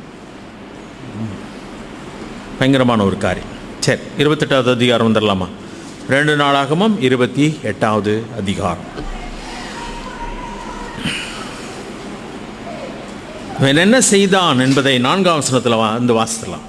பயங்கரமான ஒரு காரியம் சரி இருபத்தெட்டாவது அதிகாரம் வந்துடலாமா ரெண்டு நாளாகமும் இருபத்தி எட்டாவது அதிகாரம் இவன் என்ன செய்தான் என்பதை நான்காம் வசனத்தில் வந்து வாசிக்கலாம்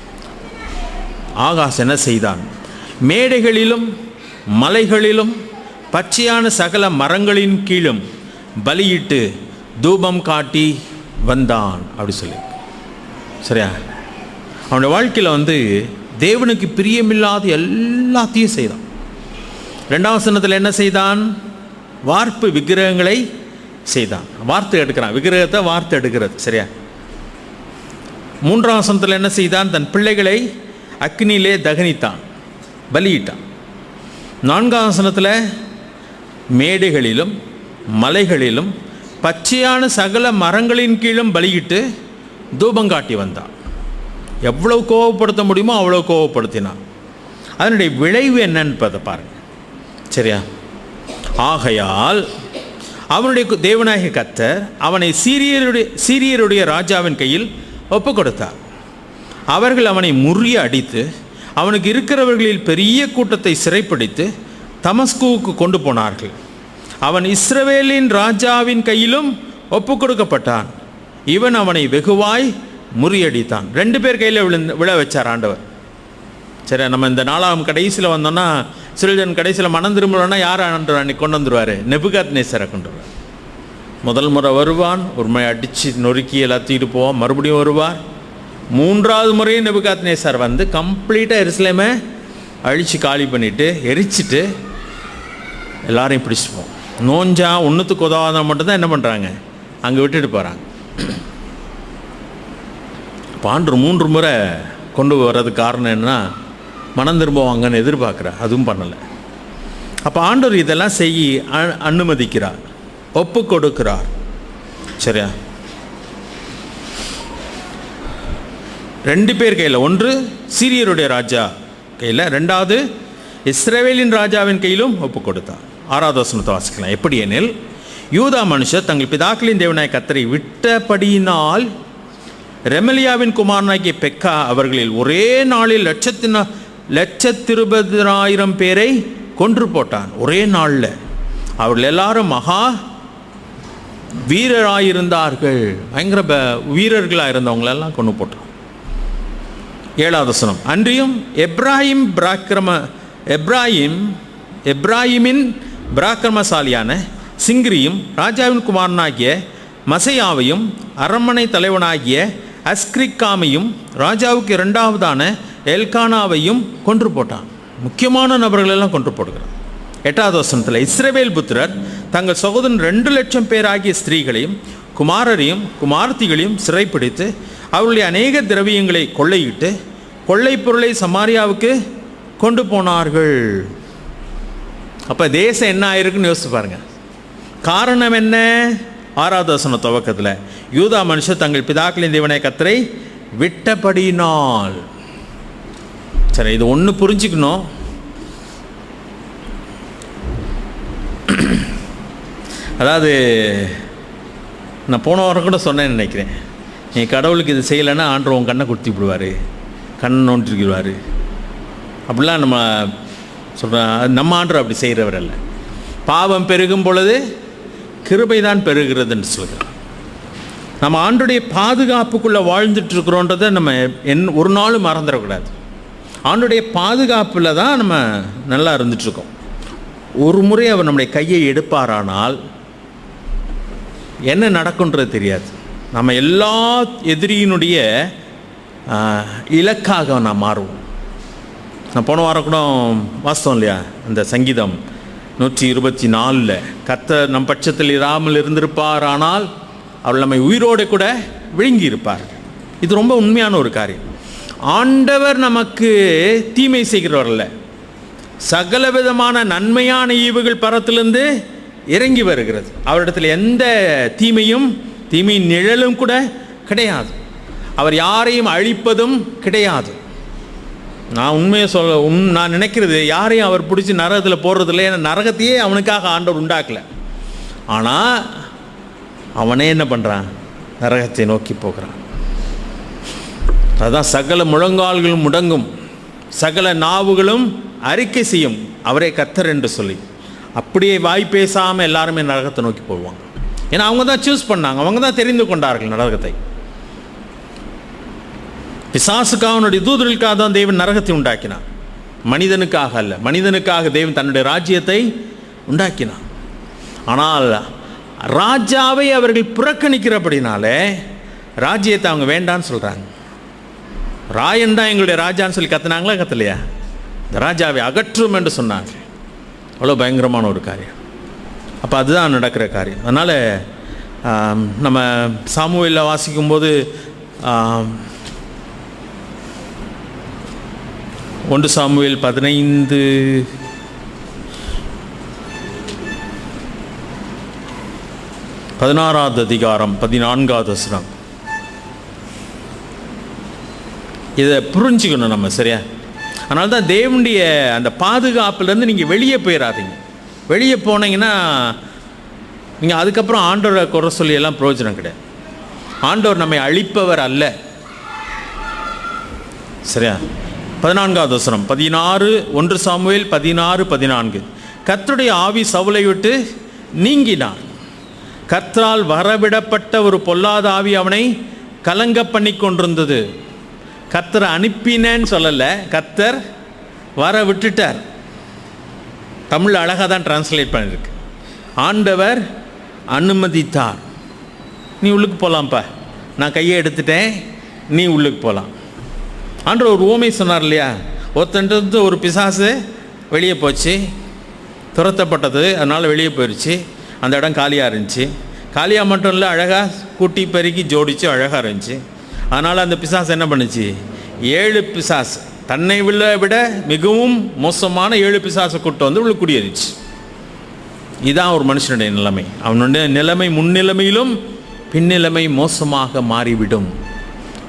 ஆகாஷ் என்ன செய்தான் மேடைகளிலும் மலைகளிலும் பச்சையான சகல மரங்களின் கீழும் பலியிட்டு தூபம் காட்டி வந்தான் அப்படி சொல்லி சரியா அவனுடைய வாழ்க்கையில் வந்து தேவனுக்கு பிரியமில்லாத எல்லாத்தையும் செய்தான் ரெண்டாம் வசனத்தில் என்ன செய்தான் வார்ப்பு விக்கிரகங்களை செய்தான் வார்த்தை எடுக்கிறான் விக்கிரகத்தை வார்த்தை எடுக்கிறது சரியா மூன்றாம் வசனத்தில் என்ன செய்தான் தன் பிள்ளைகளை அக்னியிலே தகனித்தான் பலியிட்டான் நான்காம் வசனத்தில் மேடைகளிலும் மலைகளிலும் பச்சையான சகல மரங்களின் கீழும் பலியிட்டு தூபம் காட்டி வந்தான் எவ்வளவு கோவப்படுத்த முடியுமோ அவ்வளோ கோவப்படுத்தினான் அதனுடைய விளைவு என்னன்னு பார்த்த பாருங்க சரியா ஆகையால் அவனுடைய கு- தேவனாகிய கத்தர் அவனை சீரியருடைய சீரியருடைய ராஜாவின் கையில் ஒப்பு கொடுத்தார் அவர்கள் அவனை முறிய அடித்து அவனுக்கு இருக்கிறவர்களில் பெரிய கூட்டத்தை சிறைப்பிடித்து தமஸ்குவுக்கு கொண்டு போனார்கள் அவன் இஸ்ரவேலின் ராஜாவின் கையிலும் ஒப்பு கொடுக்கப்பட்டான் இவன் அவனை வெகுவாய் முறியடித்தான் ரெண்டு பேர் கையில் விழுந்து விழ வச்சார் ஆண்டவர் சரி நம்ம இந்த நாலாம் கடைசியில் வந்தோம்னா சிறுஜன் கடைசியில் மனம் திரும்பலன்னா யார் ஆண்டவர் அன்னைக்கு கொண்டு வந்துருவார் நெபுகாத் நேசரை கொண்டு வருவார் முதல் முறை வருவான் ஒரு முறை அடித்து நொறுக்கி எல்லாத்திட்டு போவான் மறுபடியும் வருவார் மூன்றாவது முறையும் நெபுகாத் நேசர் வந்து கம்ப்ளீட்டாக எருசலேமை அழித்து காலி பண்ணிவிட்டு எரிச்சிட்டு எல்லாரையும் பிடிச்சிட்டு போவோம் நோஞ்சா ஒன்றுத்துக்கு உதவாத மட்டும்தான் என்ன பண்ணுறாங்க அங்கே விட்டுட்டு போகிறாங்க பாண்டு மூன்று முறை கொண்டு வர்றதுக்கு காரணம் என்னன்னா மனம் திரும்புவாங்கன்னு எதிர்பார்க்குற அதுவும் பண்ணலை அப்போ ஆண்டவர் இதெல்லாம் செய்ய அ- அனுமதிக்கிறார் ஒப்பு கொடுக்கிறார் சரியா ரெண்டு பேர் கையில் ஒன்று சீரியருடைய ராஜா கையில் ரெண்டாவது இஸ்ரவேலின் ராஜாவின் கையிலும் ஒப்பு கொடுத்தான் ஆறாவது வசனத்தை வாசிக்கலாம் எப்படி எனில் யூதா மனுஷர் தங்கள் பிதாக்களின் தேவனாய் கத்தரை விட்டபடியினால் ரெமலியாவின் குமாரனாகிய பெக்கா அவர்களில் ஒரே நாளில் லட்சத்தின லட்சத்திருபதாயிரம் பேரை கொன்று போட்டான் ஒரே நாளில் அவர்கள் எல்லாரும் மகா வீரராயிருந்தார்கள் பயங்கர ப வீரர்களாக இருந்தவங்களெல்லாம் கொண்டு போட்டான் ஏழாவது வசனம் அன்றியும் எப்ராஹிம் பிராக்கிரம எப்ராஹிம் எப்ராஹிமின் பிராக்கிரமசாலியான சிங்கிரியும் ராஜாவின் குமாரனாகிய மசையாவையும் அரண்மனை தலைவனாகிய அஸ்கிரிக்காமையும் ராஜாவுக்கு இரண்டாவதான எல்கானாவையும் கொன்று போட்டான் முக்கியமான நபர்களெல்லாம் கொன்று போடுகிறான் எட்டாவது வசனத்தில் இஸ்ரவேல் புத்திரர் தங்கள் சகோதரன் ரெண்டு லட்சம் பேராகிய ஸ்திரீகளையும் குமாரரையும் குமார்த்திகளையும் சிறைப்பிடித்து அவர்களுடைய அநேக திரவியங்களை கொள்ளையிட்டு கொள்ளைப் பொருளை சமாரியாவுக்கு கொண்டு போனார்கள் அப்போ தேசம் என்ன ஆயிருக்குன்னு யோசிச்சு பாருங்க காரணம் என்ன ஆறாவது வசன துவக்கத்தில் யூதா மனுஷர் தங்கள் பிதாக்களின் தேவனை கத்தரை விட்டபடினால் சரி இது ஒன்று புரிஞ்சுக்கணும் அதாவது நான் போன வாரம் கூட சொன்னேன்னு நினைக்கிறேன் நீ கடவுளுக்கு இது செய்யலைன்னா ஆண்டவர் உன் கண்ணை குத்தி விடுவார் கண்ணை நோண்டிருக்கிடுவார் அப்படிலாம் நம்ம சொல்கிறோம் நம்ம ஆண்டவர் அப்படி செய்கிறவர் அல்ல பாவம் பெருகும் பொழுது கிருபை தான் பெருகிறதுன்னு சொல்கிறோம் நம்ம ஆண்டுடைய பாதுகாப்புக்குள்ளே வாழ்ந்துட்டு இருக்கிறோன்றதை நம்ம என் ஒரு நாளும் மறந்துடக்கூடாது ஆண்டுடைய பாதுகாப்பில் தான் நம்ம நல்லா இருந்துகிட்ருக்கோம் ஒரு முறை அவர் நம்முடைய கையை எடுப்பாரானால் என்ன நடக்குன்றது தெரியாது நம்ம எல்லா எதிரியினுடைய ஆஹ், இலக்காக நான் மாறுவோம் நான் போன வாரம் கூட வாஸ்தவம் இல்லையா அந்த சங்கீதம் நூற்றி இருபத்தி நாலில் கத்த நம் பட்சத்தில் இராமல் இருந்திருப்பார் ஆனால் அவள் நம்மை உயிரோடு கூட விழுங்கி இருப்பார் இது ரொம்ப உண்மையான ஒரு காரியம் ஆண்டவர் நமக்கு தீமை செய்கிறவர் அல்ல சகல விதமான நன்மையான ஈவுகள் பரத்திலிருந்து இறங்கி வருகிறது அவரிடத்தில் எந்த தீமையும் தீமையின் நிழலும் கூட கிடையாது அவர் யாரையும் அழிப்பதும் கிடையாது நான் உண்மையை சொல்ல உண் நான் நினைக்கிறது யாரையும் அவர் பிடிச்சி நரகத்தில் போடுறதில்ல ஏன்னா நரகத்தையே அவனுக்காக ஆண்டவர் உண்டாக்கல ஆனால் அவனே என்ன பண்ணுறான் நரகத்தை நோக்கி போகிறான் அதான் சகல முழங்கால்களும் முடங்கும் சகல நாவுகளும் அறிக்கை செய்யும் அவரே கத்தர் என்று சொல்லி அப்படியே வாய் பேசாமல் எல்லாருமே நரகத்தை நோக்கி போவாங்க ஏன்னா அவங்க தான் சூஸ் பண்ணாங்க அவங்க தான் தெரிந்து கொண்டார்கள் நரகத்தை பிசாசுக்காக அவனுடைய தூதர்களுக்காக தான் தேவன் நரகத்தை உண்டாக்கினான் மனிதனுக்காக அல்ல மனிதனுக்காக தேவன் தன்னுடைய ராஜ்யத்தை உண்டாக்கினான் ஆனால் ராஜாவை அவர்கள் புறக்கணிக்கிறபடினாலே ராஜ்யத்தை அவங்க வேண்டான்னு சொல்கிறாங்க ராயன் தான் எங்களுடைய ராஜான்னு சொல்லி கத்துனாங்களா கத்தலையா இந்த ராஜாவை அகற்றும் என்று சொன்னாங்க அவ்வளோ பயங்கரமான ஒரு காரியம் அப்போ அதுதான் நடக்கிற காரியம் அதனால் நம்ம சாமுவேலில் வாசிக்கும்போது ஆம், ஒன்று சாமுவேல் பதினைந்து பதினாறாவது அதிகாரம் பதினான்காவது வசனம் இதை புரிஞ்சுக்கணும் நம்ம சரியா அதனால தான் தேவனுடைய அந்த பாதுகாப்புலேருந்து நீங்கள் வெளியே போயிடாதீங்க வெளியே போனீங்கன்னா நீங்கள் அதுக்கப்புறம் ஆண்டவரை குறை சொல்லி எல்லாம் பிரயோஜனம் கிடையாது ஆண்டவர் நம்மை அழிப்பவர் அல்ல சரியா பதினான்காவது வசனம் பதினாறு ஒன்று சாமுவேல் பதினாறு பதினான்கு கர்த்தருடைய ஆவி சவுலை விட்டு நீங்கினான் கர்த்தரால் வரவிடப்பட்ட ஒரு பொல்லாத ஆவி அவனை கலங்க பண்ணி கொண்டிருந்தது கர்த்தரை அனுப்பினேன்னு சொல்லலை கர்த்தர் வர விட்டுட்டார் தமிழ் அழகாக தான் டிரான்ஸ்லேட் பண்ணியிருக்கு ஆண்டவர் அனுமதித்தார் நீ உள்ளுக்கு போகலாம்ப்பா நான் கையை எடுத்துட்டேன் நீ உள்ளுக்கு போகலாம் ஆண்டவர் ஒரு ஊமை சொன்னார் இல்லையா ஒருத்தன்ட்டு ஒரு பிசாசு வெளியே போச்சு துரத்தப்பட்டது அதனால் வெளியே போயிடுச்சு அந்த இடம் காலியாக இருந்துச்சு காலியாக மட்டும் இல்லை அழகாக கூட்டி பெருக்கி ஜோடிச்சு அழகாக இருந்துச்சு அதனால் அந்த பிசாசு என்ன பண்ணுச்சு ஏழு பிசாசு தன்னை விட விட மிகவும் மோசமான ஏழு பிசாசை கூட்டு வந்து உள்ள குடியேறிச்சு இதுதான் ஒரு மனுஷனுடைய நிலைமை அவனுடைய நிலைமை முன்னிலைமையிலும் பின்னிலைமை மோசமாக மாறிவிடும்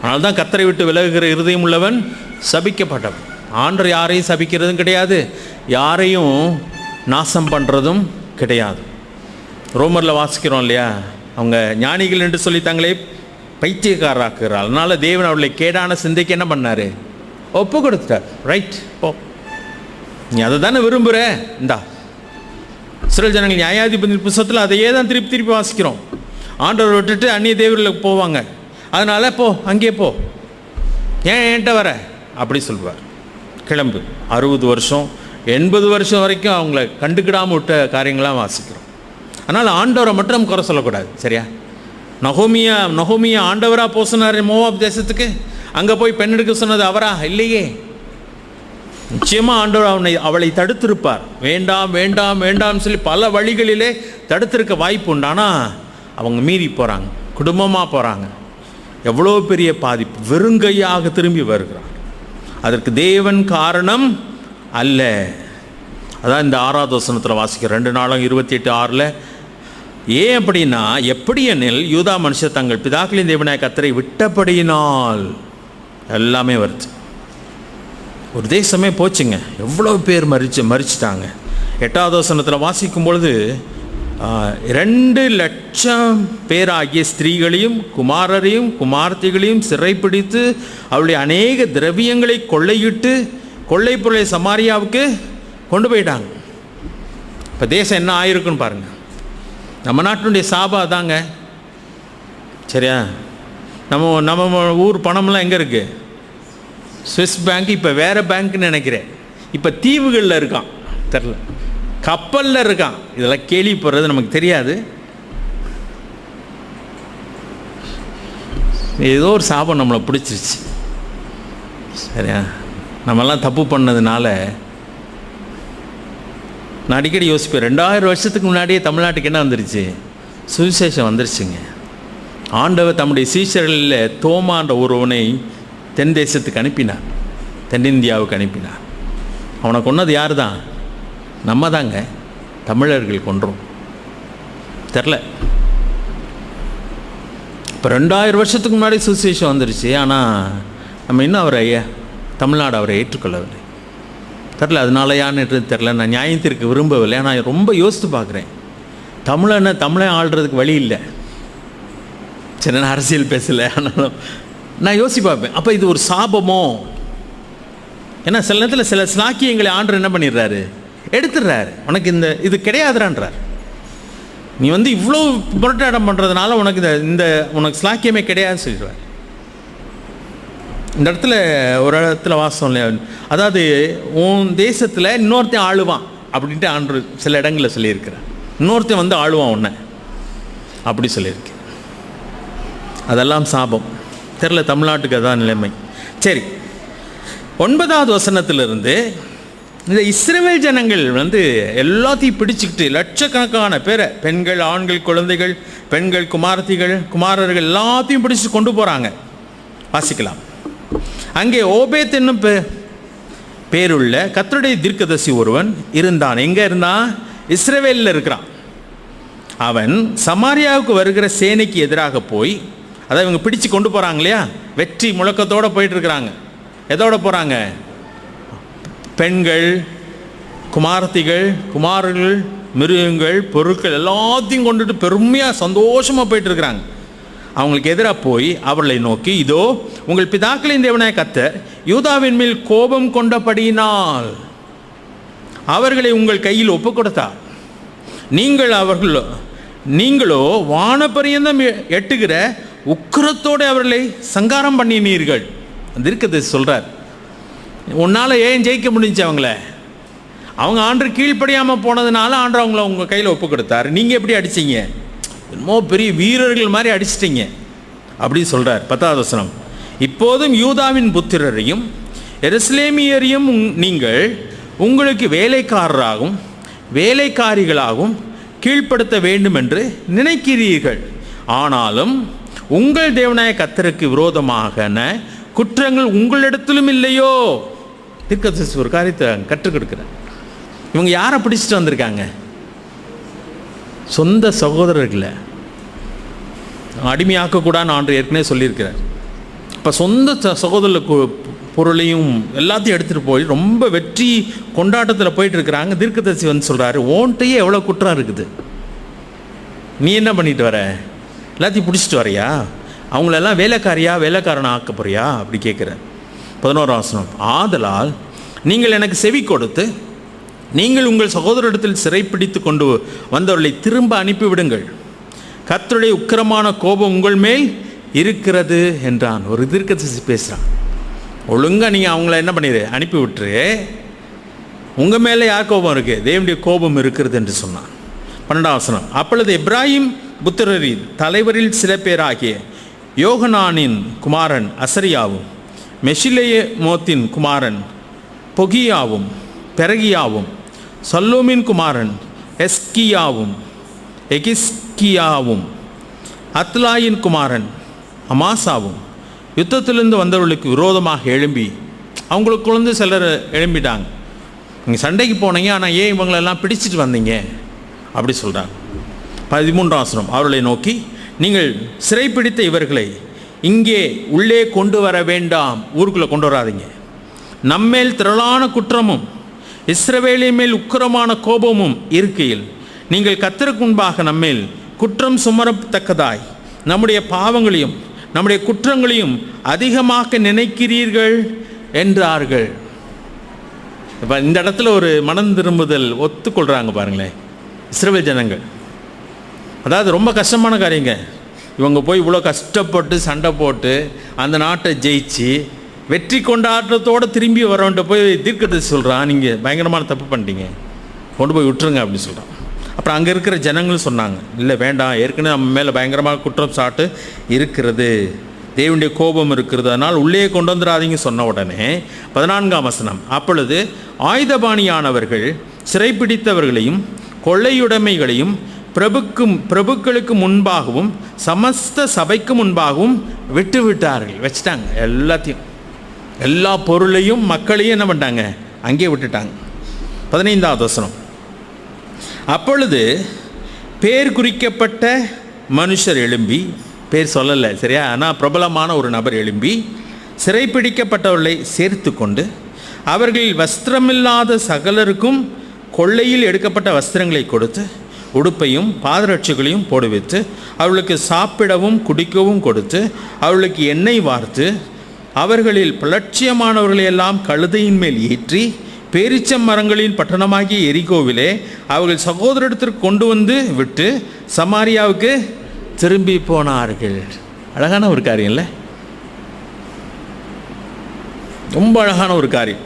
அதனால தான் கத்தரை விட்டு விலகுகிற இருதயம் உள்ளவன் சபிக்கப்பட்டவன் ஆண்டர் யாரையும் சபிக்கிறதும் கிடையாது யாரையும் நாசம் பண்ணுறதும் கிடையாது ரோமரில் வாசிக்கிறோம் இல்லையா அவங்க ஞானிகள் என்று சொல்லித்தாங்களே பைத்தியக்காரராக்குறார் அதனால தேவன் அவர்களை கேடான சிந்தைக்கு என்ன பண்ணார் ஒப்பு கொடுத்துட்டார் ரைட் போ நீ அதை தானே விரும்புகிற இந்தா இஸ்ரேல் ஜனங்கள் நியாயாதிபதி புஸ்தகத்தில் அதையே தான் திருப்பி திருப்பி வாசிக்கிறோம் ஆண்டவர் விட்டுட்டு அந்நிய தேவர்களுக்கு போவாங்க அதனால போ அங்கே போ ஏன் என்கிட்ட வர அப்படி சொல்வார் கிளம்பு அறுபது வருஷம் எண்பது வருஷம் வரைக்கும் அவங்கள கண்டுக்கிடாமல் விட்ட காரியங்களாம் வாசிக்கிறோம் அதனால் ஆண்டவரை மட்டும் நம்ம குறை சொல்லக்கூடாது சரியா நகோமியா நகோமியா ஆண்டவராக போ சொன்னார் மோவாப் தேசத்துக்கு அங்கே போய் பெண் எடுக்க சொன்னது அவரா இல்லையே நிச்சயமாக ஆண்டவர் அவனை அவளை தடுத்திருப்பார் வேண்டாம் வேண்டாம் வேண்டாம்னு சொல்லி பல வழிகளிலே தடுத்திருக்க வாய்ப்பு உண்டு ஆனால் அவங்க மீறி போகிறாங்க குடும்பமாக போகிறாங்க எவ்வளோ பெரிய பாதிப்பு வெறுங்கையாக திரும்பி வருகிறார் அதற்கு தேவன் காரணம் அல்ல அதான் இந்த ஆறாவது வசனத்தில் வாசிக்க ரெண்டு நாளும் இருபத்தி எட்டு ஆறில் ஏன் அப்படின்னா எப்படி எனில் யூதா மனுஷர் தங்கள் பிதாக்களின் தேவனாய கத்தரை விட்டபடியினால் எல்லாமே வருது ஒரு தேசமே போச்சுங்க எவ்வளோ பேர் மறிச்சு மறிச்சிட்டாங்க எட்டாவது வசனத்தில் வாசிக்கும் பொழுது ஆ, ரெண்டு லட்சம் பேராகிய ஸ்திரீகளையும் குமாரரையும் குமார்த்திகளையும் சிறைப்பிடித்து அவளுடைய அநேக திரவியங்களை கொள்ளையிட்டு கொள்ளை பொருளை சமாரியாவுக்கு கொண்டு போயிட்டாங்க இப்போ தேசம் என்ன ஆயிருக்குன்னு பாருங்க நம்ம நாட்டினுடைய சாபா தாங்க சரியா நம்ம நம்ம ஊர் பணம்லாம் எங்கே இருக்குது சுவிஸ் பேங்க் இப்போ வேறு பேங்க்னு நினைக்கிறேன் இப்போ தீவுகளில் இருக்கான் தெரில கப்பலில் இருக்கான் இதெல்லாம் கேள்விப்படுறது நமக்கு தெரியாது ஏதோ ஒரு சாபம் நம்மளை பிடிச்சிருச்சு சரியா நம்மெல்லாம் தப்பு பண்ணதுனால நான் அடிக்கடி யோசிப்பேன் ரெண்டாயிரம் வருஷத்துக்கு முன்னாடியே தமிழ்நாட்டுக்கு என்ன வந்துருச்சு சுவிசேஷம் வந்துருச்சுங்க ஆண்டவர் தம்முடைய சீஷர்களில் தோமான்ற ஒருவனை தென் தேசத்துக்கு அனுப்பினார் தென்னிந்தியாவுக்கு அனுப்பினார் அவனை கொன்னது யார் தான் நம்ம தாங்க தமிழர்கள் கொன்றோம் தெரில இப்போ ரெண்டாயிரம் வருஷத்துக்கு முன்னாடி சுவிசேஷம் வந்துருச்சு ஆனால் நம்ம இன்னும் அவரை ஏ- தமிழ்நாடு அவரை ஏற்றுக்கொள்ளவில்லை தெரில அதனாலயான்னு தெரில நான் நியாயத்திற்கு விரும்பவில்லை ஆனால் ரொம்ப யோசித்து பார்க்குறேன் தமிழனை தமிழன் ஆள்றதுக்கு வழி இல்லை சரி நான் அரசியல் பேசலை ஆனாலும் நான் யோசிச்சு பார்ப்பேன் அப்போ இது ஒரு சாபமோ ஏன்னா சில நேரத்தில் சில ஸ்லாக்கியங்களை ஆண்டர் என்ன பண்ணிடுறாரு எடுத்துடுறாரு உனக்கு இந்த இது கிடையாதுறான்றார் நீ வந்து இவ்வளோ புரட்டாடம் பண்ணுறதுனால உனக்கு இந்த இந்த உனக்கு ஸ்லாக்கியமே கிடையாதுன்னு சொல்லிடுவார் இந்த இடத்துல ஒரு இடத்துல வாசம் இல்லையா அதாவது உன் தேசத்தில் இன்னொருத்தன் ஆளுவான் அப்படின்ட்டு ஆண்டு சில இடங்களில் சொல்லியிருக்கிறார் இன்னொருத்தன் வந்து ஆளுவான் உன்னை அப்படி சொல்லியிருக்கு அதெல்லாம் சாபம் தெரில தமிழ்நாட்டுக்கு அதான் நிலைமை சரி ஒன்பதாவது வசனத்திலிருந்து இந்த இஸ்ரவேல் ஜனங்கள் வந்து எல்லாத்தையும் பிடிச்சிக்கிட்டு லட்சக்கணக்கான பேரை பெண்கள் ஆண்கள் குழந்தைகள் பெண்கள் குமாரத்திகள் குமாரர்கள் எல்லாத்தையும் பிடிச்சு கொண்டு போகிறாங்க வாசிக்கலாம் அங்கே ஓபேத் என்னும் பே பேருள்ள கத்தருடைய தீர்க்கதரிசி ஒருவன் இருந்தான் எங்கே இருந்தான் இஸ்ரவேலில் இருக்கிறான் அவன் சமாரியாவுக்கு வருகிற சேனைக்கு எதிராக போய் அதை இவங்க பிடிச்சு கொண்டு போகிறாங்க இல்லையா வெற்றி முழக்கத்தோடு போயிட்டு இருக்கிறாங்க எதோட போகிறாங்க பெண்கள் குமாரத்திகள் குமாரர்கள் மிருகங்கள் பொருட்கள் எல்லாத்தையும் கொண்டுட்டு பெருமையாக சந்தோஷமாக போயிட்டு இருக்கிறாங்க அவங்களுக்கு எதிராக போய் அவர்களை நோக்கி இதோ உங்கள் பிதாக்களின் தேவனாய கத்தர் யூதாவின் மேல் கோபம் கொண்டபடியினால் அவர்களை உங்கள் கையில் ஒப்பு கொடுத்தார் நீங்கள் அவர்கள் நீங்களோ வானபரியந்தம் எ- எட்டுகிற உக்கிரத்தோடு அவர்களை சங்காரம் பண்ணினீர்கள் அந்த இருக்குது சொல்கிறார் உன்னால் ஏன் ஜெயிக்க முடிஞ்சு அவங்கள அவங்க ஆண்டு கீழ்ப்படியாமல் போனதுனால ஆண்டு அவங்கள உங்கள் கையில் ஒப்பு கொடுத்தாரு நீங்கள் எப்படி அடிச்சீங்க என்னமோ பெரிய வீரர்கள் மாதிரி அடிச்சிட்டீங்க அப்படி சொல்கிறார் பத்தாவது வசனம் இப்போதும் யூதாவின் புத்திரரையும் எருசலேமியரையும் உங்- நீங்கள் உங்களுக்கு வேலைக்காரராகவும் வேலைக்காரிகளாகவும் கீழ்ப்படுத்த வேண்டும் என்று நினைக்கிறீர்கள் ஆனாலும் உங்கள் தேவனாய கத்தருக்கு விரோதமான குற்றங்கள் உங்களிடத்திலும் இல்லையோ தீர்க்கதரிசி ஒரு காரியத்தை கற்றுக் கொடுக்குறேன் இவங்க யாரை பிடிச்சிட்டு வந்திருக்காங்க சொந்த சகோதரர்களை அடிமையாக்கக்கூடாதுன்னு ஆண்டு ஏற்கனவே சொல்லியிருக்கிறார் அப்போ சொந்த ச- சகோதர கு- பொருளையும் எல்லாத்தையும் எடுத்துகிட்டு போய் ரொம்ப வெற்றி கொண்டாட்டத்தில் போயிட்டு இருக்கிறாங்க தீர்க்கதரிசி வந்து சொல்கிறாரு ஓன்ட்டையே எவ்வளோ குற்றம் இருக்குது நீ என்ன பண்ணிட்டு வர எல்லாத்தையும் பிடிச்சிட்டு வரையா அவங்களெல்லாம் வேலைக்காரியா வேலைக்காரனை ஆக்க போறியா அப்படி கேட்குற பதினோராம் வசனம் ஆதலால் நீங்கள் எனக்கு செவி கொடுத்து நீங்கள் உங்கள் சகோதரிடத்தில் சிறைப்பிடித்து கொண்டு வந்தவர்களை திரும்ப அனுப்பிவிடுங்கள் கர்த்தருடைய உக்கிரமான கோபம் உங்கள் மேல் இருக்கிறது என்றான் ஒரு தீர்க்கதரிசி பேசுகிறான் ஒழுங்கா நீங்கள் அவங்கள என்ன பண்ணிடு அனுப்பி விட்டுரு உங்கள் மேலே யார் கோபம் இருக்குது தேவனுடைய கோபம் இருக்கிறது என்று சொன்னான் பன்னெண்டாம் வசனம் அப்பொழுது இப்ராஹிம் புத்திரரில் தலைவரில் சில பேராகிய யோகனானின் குமாரன் அசரியாவும் மெஷிலேய மோத்தின் குமாரன் பொகியாவும் பெரகியாவும் சல்லூமின் குமாரன் எஸ்கியாவும் எகிஸ்கியாவும் அத்லாயின் குமாரன் அமாசாவும் யுத்தத்திலிருந்து வந்தவர்களுக்கு விரோதமாக எழும்பி அவங்களுக்குள்ளேருந்து சிலர் எழும்பிட்டாங்க நீங்கள் சண்டைக்கு போனீங்க ஆனால் ஏன் இவங்களெல்லாம் பிடிச்சிட்டு வந்தீங்க அப்படி சொல்கிறாங்க பதிமூன்றாம் ஆசிரம் அவர்களை நோக்கி நீங்கள் சிறைப்பிடித்த இவர்களை இங்கே உள்ளே கொண்டு வர வேண்டாம் ஊருக்குள்ளே கொண்டு வராதீங்க நம்மேல் திரளான குற்றமும் இஸ்ரவேலின் மேல் உக்கிரமான கோபமும் இருக்கையில் நீங்கள் கத்தருக்கு முன்பாக நம்மேல் குற்றம் சுமரத்தக்கதாய் நம்முடைய பாவங்களையும் நம்முடைய குற்றங்களையும் அதிகமாக்க நினைக்கிறீர்கள் என்றார்கள் இப்போ இந்த இடத்துல ஒரு மனம் திரும்புதல் ஒத்துக்கொள்கிறாங்க பாருங்களேன் இஸ்ரவேல் ஜனங்கள் அதாவது ரொம்ப கஷ்டமான காரியங்க இவங்க போய் இவ்வளோ கஷ்டப்பட்டு சண்டை போட்டு அந்த நாட்டை ஜெயிச்சு வெற்றி கொண்டாட்டத்தோடு திரும்பி வரவன்ட்ட போய் தீர்க்கதரிசி சொல்கிறான் நீங்கள் பயங்கரமான தப்பு பண்ணிட்டீங்க கொண்டு போய் விட்டுருங்க அப்படின்னு சொல்கிறான் அப்புறம் அங்கே இருக்கிற ஜனங்களும் சொன்னாங்க இல்லை வேண்டாம் ஏற்கனவே நம்ம மேலே பயங்கரமான குற்றம் சாட்டு இருக்கிறது தேவனுடைய கோபம் இருக்கிறது அதனால் உள்ளே கொண்டு வந்துடாதீங்க சொன்ன உடனே பதினான்காம் வசனம் அப்பொழுது ஆயுதபாணியானவர்கள் சிறைப்பிடித்தவர்களையும் கொள்ளையுடைமைகளையும் பிரபுக்கும் பிரபுக்களுக்கு முன்பாகவும் சமஸ்த சபைக்கு முன்பாகவும் விட்டு விட்டார்கள் வச்சுட்டாங்க எல்லாத்தையும் எல்லா பொருளையும் மக்களையும் என்ன பண்ணிட்டாங்க அங்கேயே விட்டுட்டாங்க பதினைந்தாவது வசனம் அப்பொழுது பேர் குறிக்கப்பட்ட மனுஷர் எழும்பி பேர் சொல்லலை சரியா ஆனால் பிரபலமான ஒரு நபர் எழும்பி சிறைப்பிடிக்கப்பட்டவர்களை சேர்த்து கொண்டு அவர்கள் வஸ்திரமில்லாத சகலருக்கும் கொள்ளையில் எடுக்கப்பட்ட வஸ்திரங்களை கொடுத்து உடுப்பையும் பாதரட்சிகளையும் போடுவித்து அவர்களுக்கு சாப்பிடவும் குடிக்கவும் கொடுத்து அவர்களுக்கு எண்ணெய் வார்த்து அவர்களில் பலட்சியமானவர்களை எல்லாம் கழுதையின் மேல் ஏற்றி பேரிச்சம் மரங்களின் பட்டணமாகிய எரிகோவிலே அவர்கள் சகோதரத்திற்கு கொண்டு வந்து விட்டு சமாரியாவுக்கு திரும்பி போனார்கள் அழகான ஒரு காரியம் இல்லை ரொம்ப அழகான ஒரு காரியம்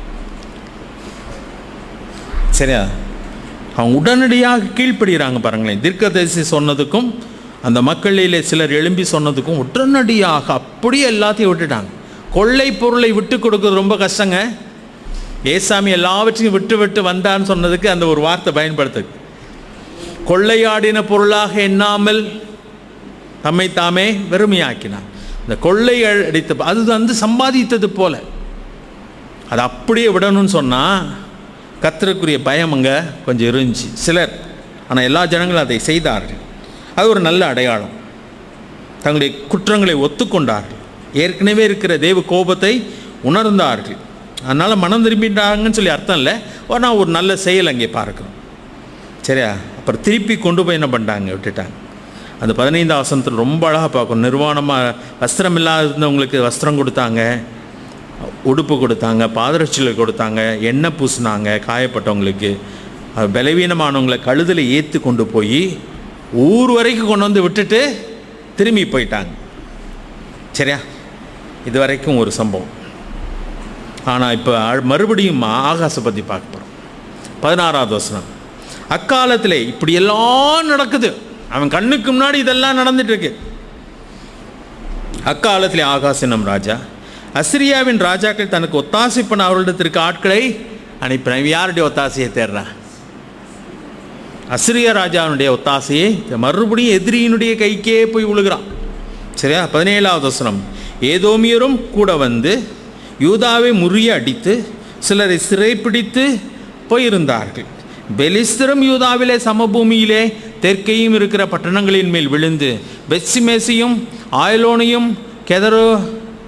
சரியா அவங்க உடனடியாக கீழ்ப்படுகிறாங்க பாருங்களேன் தீர்க்கதரிசி சொன்னதுக்கும் அந்த மக்களிலே சிலர் எழும்பி சொன்னதுக்கும் உடனடியாக அப்படியே எல்லாத்தையும் விட்டுட்டாங்க கொள்ளை பொருளை விட்டு கொடுக்கறது ரொம்ப கஷ்டங்க ஏசாமி எல்லாவற்றையும் விட்டு விட்டு வந்தான்னு சொன்னதுக்கு அந்த ஒரு வார்த்தை பயன்படுத்து கொள்ளையாடின பொருளாக எண்ணாமல் தம்மை தாமே வெறுமையாக்கினார் இந்த கொள்ளை அடித்த அது வந்து சம்பாதித்தது போல அது அப்படியே விடணும்னு சொன்னால் கத்தருக்குரிய பயம் அங்கே கொஞ்சம் இருந்துச்சு சிலர் ஆனால் எல்லா ஜனங்களும் அதை செய்தார்கள் அது ஒரு நல்ல அடையாளம் தங்களுடைய குற்றங்களை ஒத்துக்கொண்டார்கள் ஏற்கனவே இருக்கிற தெய்வ கோபத்தை உணர்ந்தார்கள் அதனால் மனம் திரும்பிட்டாங்கன்னு சொல்லி அர்த்தம் இல்லை ஆனால் ஒரு நல்ல செயல் அங்கே பார்க்குறோம் சரியா அப்புறம் திருப்பி கொண்டு போய் என்ன பண்ணிட்டாங்க விட்டுட்டாங்க அந்த பதினைந்து வசனத்தில் ரொம்ப அழகாக பார்க்கணும் நிர்வாணமாக வஸ்திரம் இல்லாதவங்களுக்கு வஸ்திரம் கொடுத்தாங்க உடுப்பு கொடுத்தாங்க பாதரட்சிகள் கொடுத்தாங்க எண்ணெய் பூசினாங்க காயப்பட்டவங்களுக்கு அஹ் பலவீனமானவங்களை கழுதில் ஏற்றி கொண்டு போய் ஊர் வரைக்கும் கொண்டு வந்து விட்டுட்டு திரும்பி போயிட்டாங்க சரியா இது வரைக்கும் ஒரு சம்பவம் ஆனால் இப்போ மறுபடியும் ஆகாசை பற்றி பார்க்க போகிறோம் பதினாறாவது வசனம் அக்காலத்தில் இப்படி எல்லாம் நடக்குது அவன் கண்ணுக்கு முன்னாடி இதெல்லாம் நடந்துட்டு இருக்கு அக்காலத்தில் ஆகாசினம் ராஜா அசிரியாவின் ராஜாக்கள் தனக்கு ஒத்தாசை பண்ண அவர்களிடத்திற்கு ஆட்களை அனுப்பினான் இவன் யாருடைய ஒத்தாசையை தேடுறான் அசிரிய ராஜாவினுடைய ஒத்தாசையை மறுபடியும் எதிரியினுடைய கைக்கே போய் விழுகிறான் சரியா பதினேழாவது வசனம் ஏதோமியரும் கூட வந்து யூதாவை முறிய அடித்து சிலரை சிறைப்பிடித்து போயிருந்தார்கள் பெலிஸ்தரும் யூதாவிலே சமபூமியிலே தெற்கையும் இருக்கிற பட்டணங்களின் மேல் விழுந்து பெட்சிமேசியும் ஆயலோனையும் கெதரோ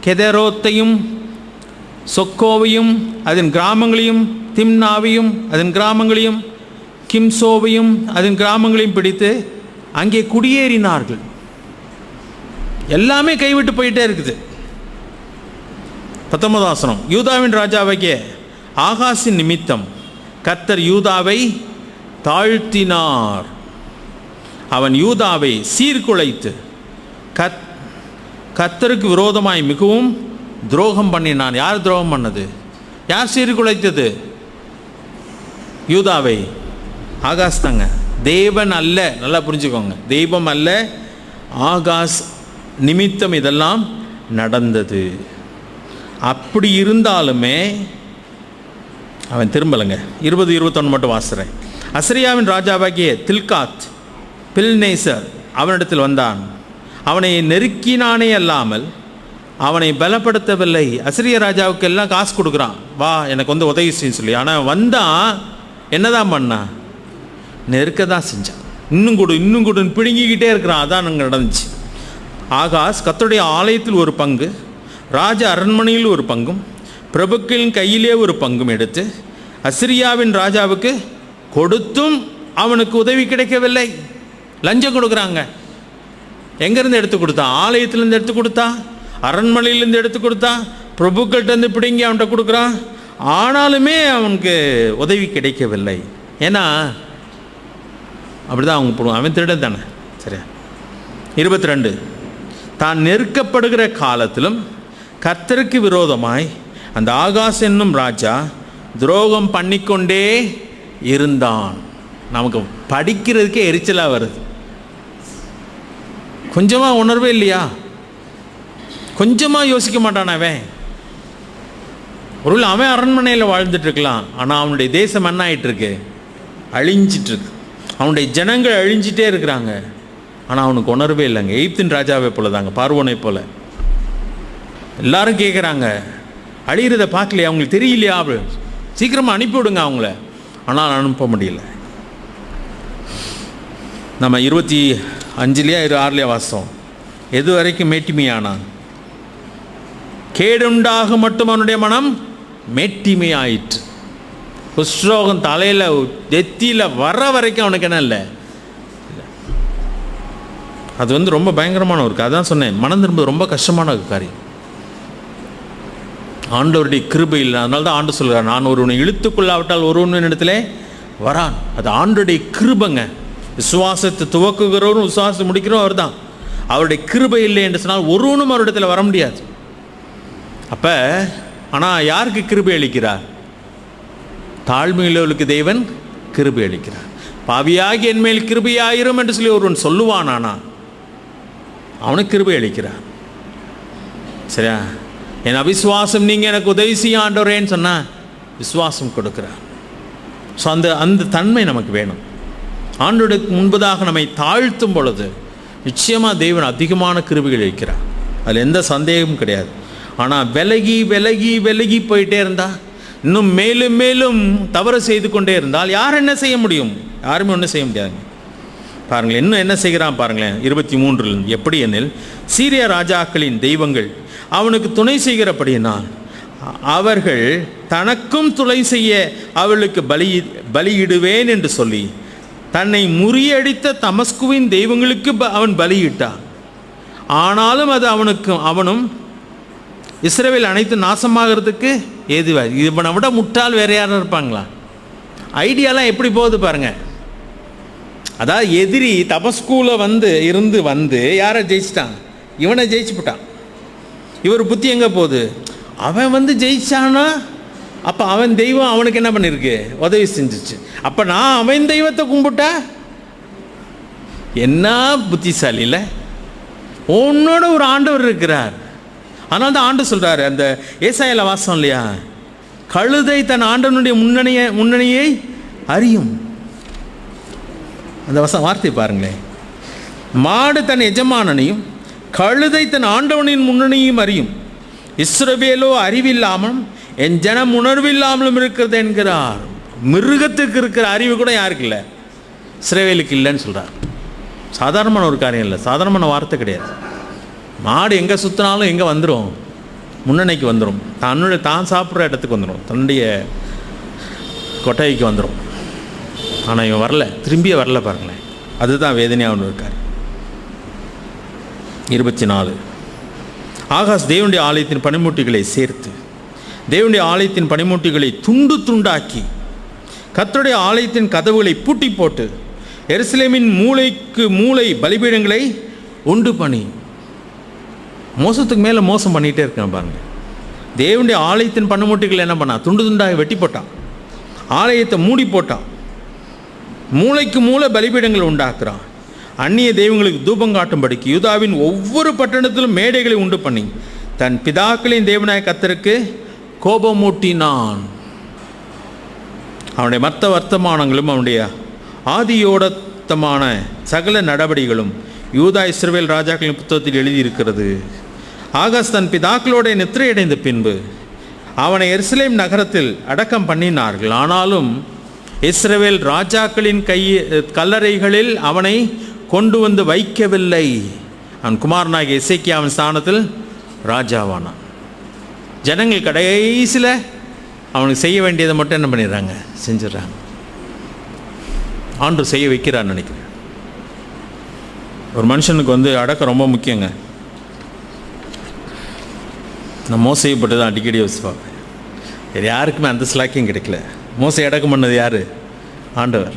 கெதரோத்தையும் சொக்கோவையும் அதன் கிராமங்களையும் திம்னாவையும் அதன் கிராமங்களையும் கிம்சோவையும் அதன் கிராமங்களையும் பிடித்து அங்கே குடியேறினார்கள் எல்லாமே கைவிட்டு போயிட்டே இருக்குது பத்தொன்பதாசனம் யூதாவின் ராஜாவாகிய ஆகாசின் நிமித்தம் கர்த்தர் யூதாவை தாழ்த்தினார் அவன் யூதாவை சீர்குலைத்து கத் கர்த்தருக்கு விரோதமாய் மிகவும் துரோகம் பண்ணினான் யார் துரோகம் பண்ணது யார் சீர்குலைத்தது யூதாவை ஆகாஷ் தாங்க தேவன் அல்ல நல்லா புரிஞ்சுக்கோங்க தெய்வம் அல்ல ஆகாஷ் நிமித்தம் இதெல்லாம் நடந்தது அப்படி இருந்தாலுமே அவன் திரும்பலைங்க இருபது இருபத்தொன்று மட்டும் வாசுறேன் அசரியாவின் ராஜாவாகிய தில்காத் பில்நேசர் அவனிடத்தில் வந்தான் அவனை நெருக்கினானே அல்லாமல் அவனை பலப்படுத்தவில்லை அசிரிய ராஜாவுக்கு எல்லாம் காசு கொடுக்குறான் வா எனக்கு வந்து உதவி செய்ய சொல்லி ஆனால் வந்தான் என்னதான் பண்ணான் நெருக்க தான் செஞ்சான் இன்னும் கொடு இன்னும் கொடுன்னு பிடுங்கிக்கிட்டே இருக்கிறான் அதான் அங்கே நடந்துச்சு ஆகாஷ் கர்த்தருடைய ஆலயத்தில் ஒரு பங்கு ராஜ அரண்மனையில் ஒரு பங்கும் பிரபுக்களின் கையிலே ஒரு பங்கும் எடுத்து அசிரியாவின் ராஜாவுக்கு கொடுத்தும் அவனுக்கு உதவி கிடைக்கவில்லை லஞ்சம் கொடுக்குறாங்க எங்கேருந்து எடுத்து கொடுத்தான் ஆலயத்திலேருந்து எடுத்து கொடுத்தா அரண்மனையிலேருந்து எடுத்து கொடுத்தா பிரபுக்கள்கிட்டருந்து பிடுங்கி அவன்கிட்ட கொடுக்குறான் ஆனாலுமே அவனுக்கு உதவி கிடைக்கவில்லை ஏன்னா அப்படிதான் அவங்க போடுவான் அவன் திருடன் தானே சரியா இருபத்தி ரெண்டு தான் நெருக்கப்படுகிற காலத்திலும் கர்த்தருக்கு விரோதமாய் அந்த ஆகாஷ் என்னும் ராஜா துரோகம் பண்ணிக்கொண்டே இருந்தான் நமக்கு படிக்கிறதுக்கே எரிச்சலாக வருது கொஞ்சமாக உணர்வே இல்லையா கொஞ்சமாக யோசிக்க மாட்டான் அவன் ஒருவேளை அவன் அரண்மனையில் வாழ்ந்துட்டு இருக்கலாம் ஆனால் அவனுடைய தேசம் என்ன ஆயிட்டு இருக்கு அழிஞ்சிட்டு இருக்கு அவனுடைய ஜனங்கள் அழிஞ்சிட்டே இருக்கிறாங்க ஆனால் அவனுக்கு உணர்வே இல்லைங்க எய்ப்தின் ராஜாவை போல தாங்க பார்வனை போல எல்லாரும் கேட்குறாங்க அழிகிறத பார்க்கலையா அவங்களுக்கு தெரியலையா அப்படி சீக்கிரமாக அனுப்பிவிடுங்க அவங்கள ஆனால் அனுப்ப முடியல நம்ம இருபத்தி அஞ்சுலையா இரு ஆறுலையா வாசம் எது வரைக்கும் மேட்டிமையானான் கேடுண்டாக மட்டும் அவனுடைய மனம் மேட்டிமையாயிற்று குஷ்ரோகம் தலையில் நெத்தியில் வர வரைக்கும் அவனுக்கு என்ன இல்லை அது வந்து ரொம்ப பயங்கரமான ஒரு அதான் சொன்னேன் மனம் திரும்ப ரொம்ப கஷ்டமான ஒரு காரியம் ஆண்டவருடைய கிருபை இல்லை அதனால தான் ஆண்டு சொல்கிறார் நான் ஒருவனை இழுத்துக்கொள்ளாவிட்டால் ஒருவன் இடத்துல வரான் அது ஆண்டுடைய கிருபங்க விசுவாசத்தை துவக்குகிறவரும் விசுவாசத்தை முடிக்கிறவரும் அவர் தான் அவருடைய கிருபை இல்லை என்று சொன்னால் ஒருவனும் அவரிடத்தில் வர முடியாது அப்போ ஆனால் யாருக்கு கிருபை அளிக்கிறார் தாழ்மையுள்ளவர்களுக்கு தேவன் கிருபை அளிக்கிறார் பாவியாகி என்மேல் கிருபையாயிரும் என்று சொல்லி ஒருவன் சொல்லுவான் ஆனா அவனுக்கு கிருபை அளிக்கிறார் சரியா என் அவிசுவாசம் நீங்கள் எனக்கு உதவி செய்ய ஆண்டவரேன்னு சொன்னால் விசுவாசம் கொடுக்கிறார் ஸோ அந்த அந்த தன்மை நமக்கு வேணும் ஆண்டோடுக்கு முன்பதாக நம்மை தாழ்த்தும் பொழுது நிச்சயமாக தேவன் அதிகமான கிருபிகள் இருக்கிறார் அதில் எந்த சந்தேகமும் கிடையாது ஆனால் விலகி விலகி விலகி போயிட்டே இருந்தா இன்னும் மேலும் மேலும் தவறு செய்து கொண்டே இருந்தால் யார் என்ன செய்ய முடியும் யாருமே ஒன்றும் செய்ய முடியாதுங்க பாருங்களேன் இன்னும் என்ன செய்கிறான் பாருங்களேன் இருபத்தி மூன்றில் எப்படி எனில் சீரிய ராஜாக்களின் தெய்வங்கள் அவனுக்கு துணை செய்கிறபடியினால் அவர்கள் தனக்கும் துணை செய்ய அவளுக்கு பலி பலியிடுவேன் என்று சொல்லி தன்னை முறியடித்த தமஸ்குவின் தெய்வங்களுக்கு ப- அவன் பலியிட்டான் ஆனாலும் அது அவனுக்கு அவனும் இஸ்ரவேல் அனைத்து நாசமாகிறதுக்கு ஏதுவாக இவனை விட முட்டாள் வேற யாரும் இருப்பாங்களா ஐடியாலாம் எப்படி போகுது பாருங்க அதாவது எதிரி தபஸ்கூல வந்து இருந்து வந்து யாரை ஜெயிச்சிட்டான் இவனை ஜெயிச்சு போட்டான் இவர் புத்தி எங்கே போகுது அவன் வந்து ஜெயிச்சானா அப்போ அவன் தெய்வம் அவனுக்கு என்ன பண்ணிருக்கு உதவி செஞ்சுச்சு அப்போ நான் அவன் தெய்வத்தை கும்பிட்டா என்ன புத்திசாலி இல்லை உன்னோட ஒரு ஆண்டவர் இருக்கிறார் அதனால தான் ஆண்டு சொல்கிறாரு அந்த ஏசாயில வாசம் இல்லையா கழுதை தன் ஆண்டவனுடைய முன்னணிய முன்னணியை அறியும் அந்த வசம் வார்த்தை பாருங்களேன் மாடு தன் எஜமானனையும் கழுதை தன் ஆண்டவனின் முன்னணியும் அறியும் இஸ்ரவேலோ அறிவில்லாமலும் என் ஜனம் உணர்வில்லாமலும் இருக்கிறது என்கிறார் மிருகத்துக்கு இருக்கிற அறிவு கூட யாருக்கு இல்லை இஸ்ரவேலுக்கு இல்லைன்னு சொல்கிறார் சாதாரணமான ஒரு காரியம் இல்லை சாதாரணமான வார்த்தை கிடையாது மாடு எங்கே சுற்றினாலும் எங்கே வந்துடும் முன்னணிக்கு வந்துடும் தன்னுடைய தான் சாப்பிட்ற இடத்துக்கு வந்துடும் தன்னுடைய கொட்டகைக்கு வந்துடும் ஆனால் இவன் வரல திரும்பியே வரல பாருங்களேன் அதுதான் வேதனையாக ஒன்று இருக்கார் இருபத்தி நாலு ஆகாஷ் தேவனுடைய ஆலயத்தின் பனிமூட்டிகளை சேர்த்து தேவனுடைய ஆலயத்தின் பனிமூட்டிகளை துண்டு துண்டாக்கி கர்த்தருடைய ஆலயத்தின் கதவுகளை பூட்டி போட்டு எருசலேமின் மூளைக்கு மூளை பலிபீடங்களை உண்டு பண்ணி மோசத்துக்கு மேலே மோசம் பண்ணிகிட்டே இருக்கேன் பாருங்க தேவனுடைய ஆலயத்தின் பனிமூட்டிகள் என்ன பண்ணான் துண்டு துண்டாக வெட்டி போட்டான் ஆலயத்தை மூடி போட்டான் மூளைக்கு மூளை பலிபீடங்களை உண்டாக்குறான் அந்நிய தெய்வங்களுக்கு தூபம் காட்டும்படிக்கு யூதாவின் ஒவ்வொரு பட்டணத்திலும் மேடைகளை உண்டு பண்ணி தன் பிதாக்களின் தேவனாய கத்தருக்கு கோபமூட்டினான் அவனுடைய மற்ற வர்த்தமானங்களும் அவனுடைய ஆதியோடத்தமான சகல நடவடிக்கைகளும் யூதா இஸ்ரவேல் ராஜாக்களின் புத்தகத்தில் எழுதியிருக்கிறது ஆகாஸ் தன் பிதாக்களோட நித்திரையடைந்த பின்பு அவனை எருசலேம் நகரத்தில் அடக்கம் பண்ணினார்கள் ஆனாலும் இஸ்ரவேல் ராஜாக்களின் கை கல்லறைகளில் அவனை கொண்டு வந்து வைக்கவில்லை அவன் குமாரனாகிய இசைக்கியாவின் ஸ்தானத்தில் ராஜாவானான் ஜனங்கள் கடைசியில் அவனுக்கு செய்ய வேண்டியதை மட்டும் என்ன பண்ணிடுறாங்க செஞ்சிடறாங்க ஆண்டு செய்ய வைக்கிறான்னு நினைக்கிறேன் ஒரு மனுஷனுக்கு வந்து அடக்கம் ரொம்ப முக்கியங்க நான் மோசையப்பட்டு தான் அடிக்கடி யோசிச்சு பார்ப்பேன் வேறு யாருக்குமே அந்த ஸ்லாக்கியம் கிடைக்கல மோசை அடக்கம் பண்ணது யார் ஆண்டவர்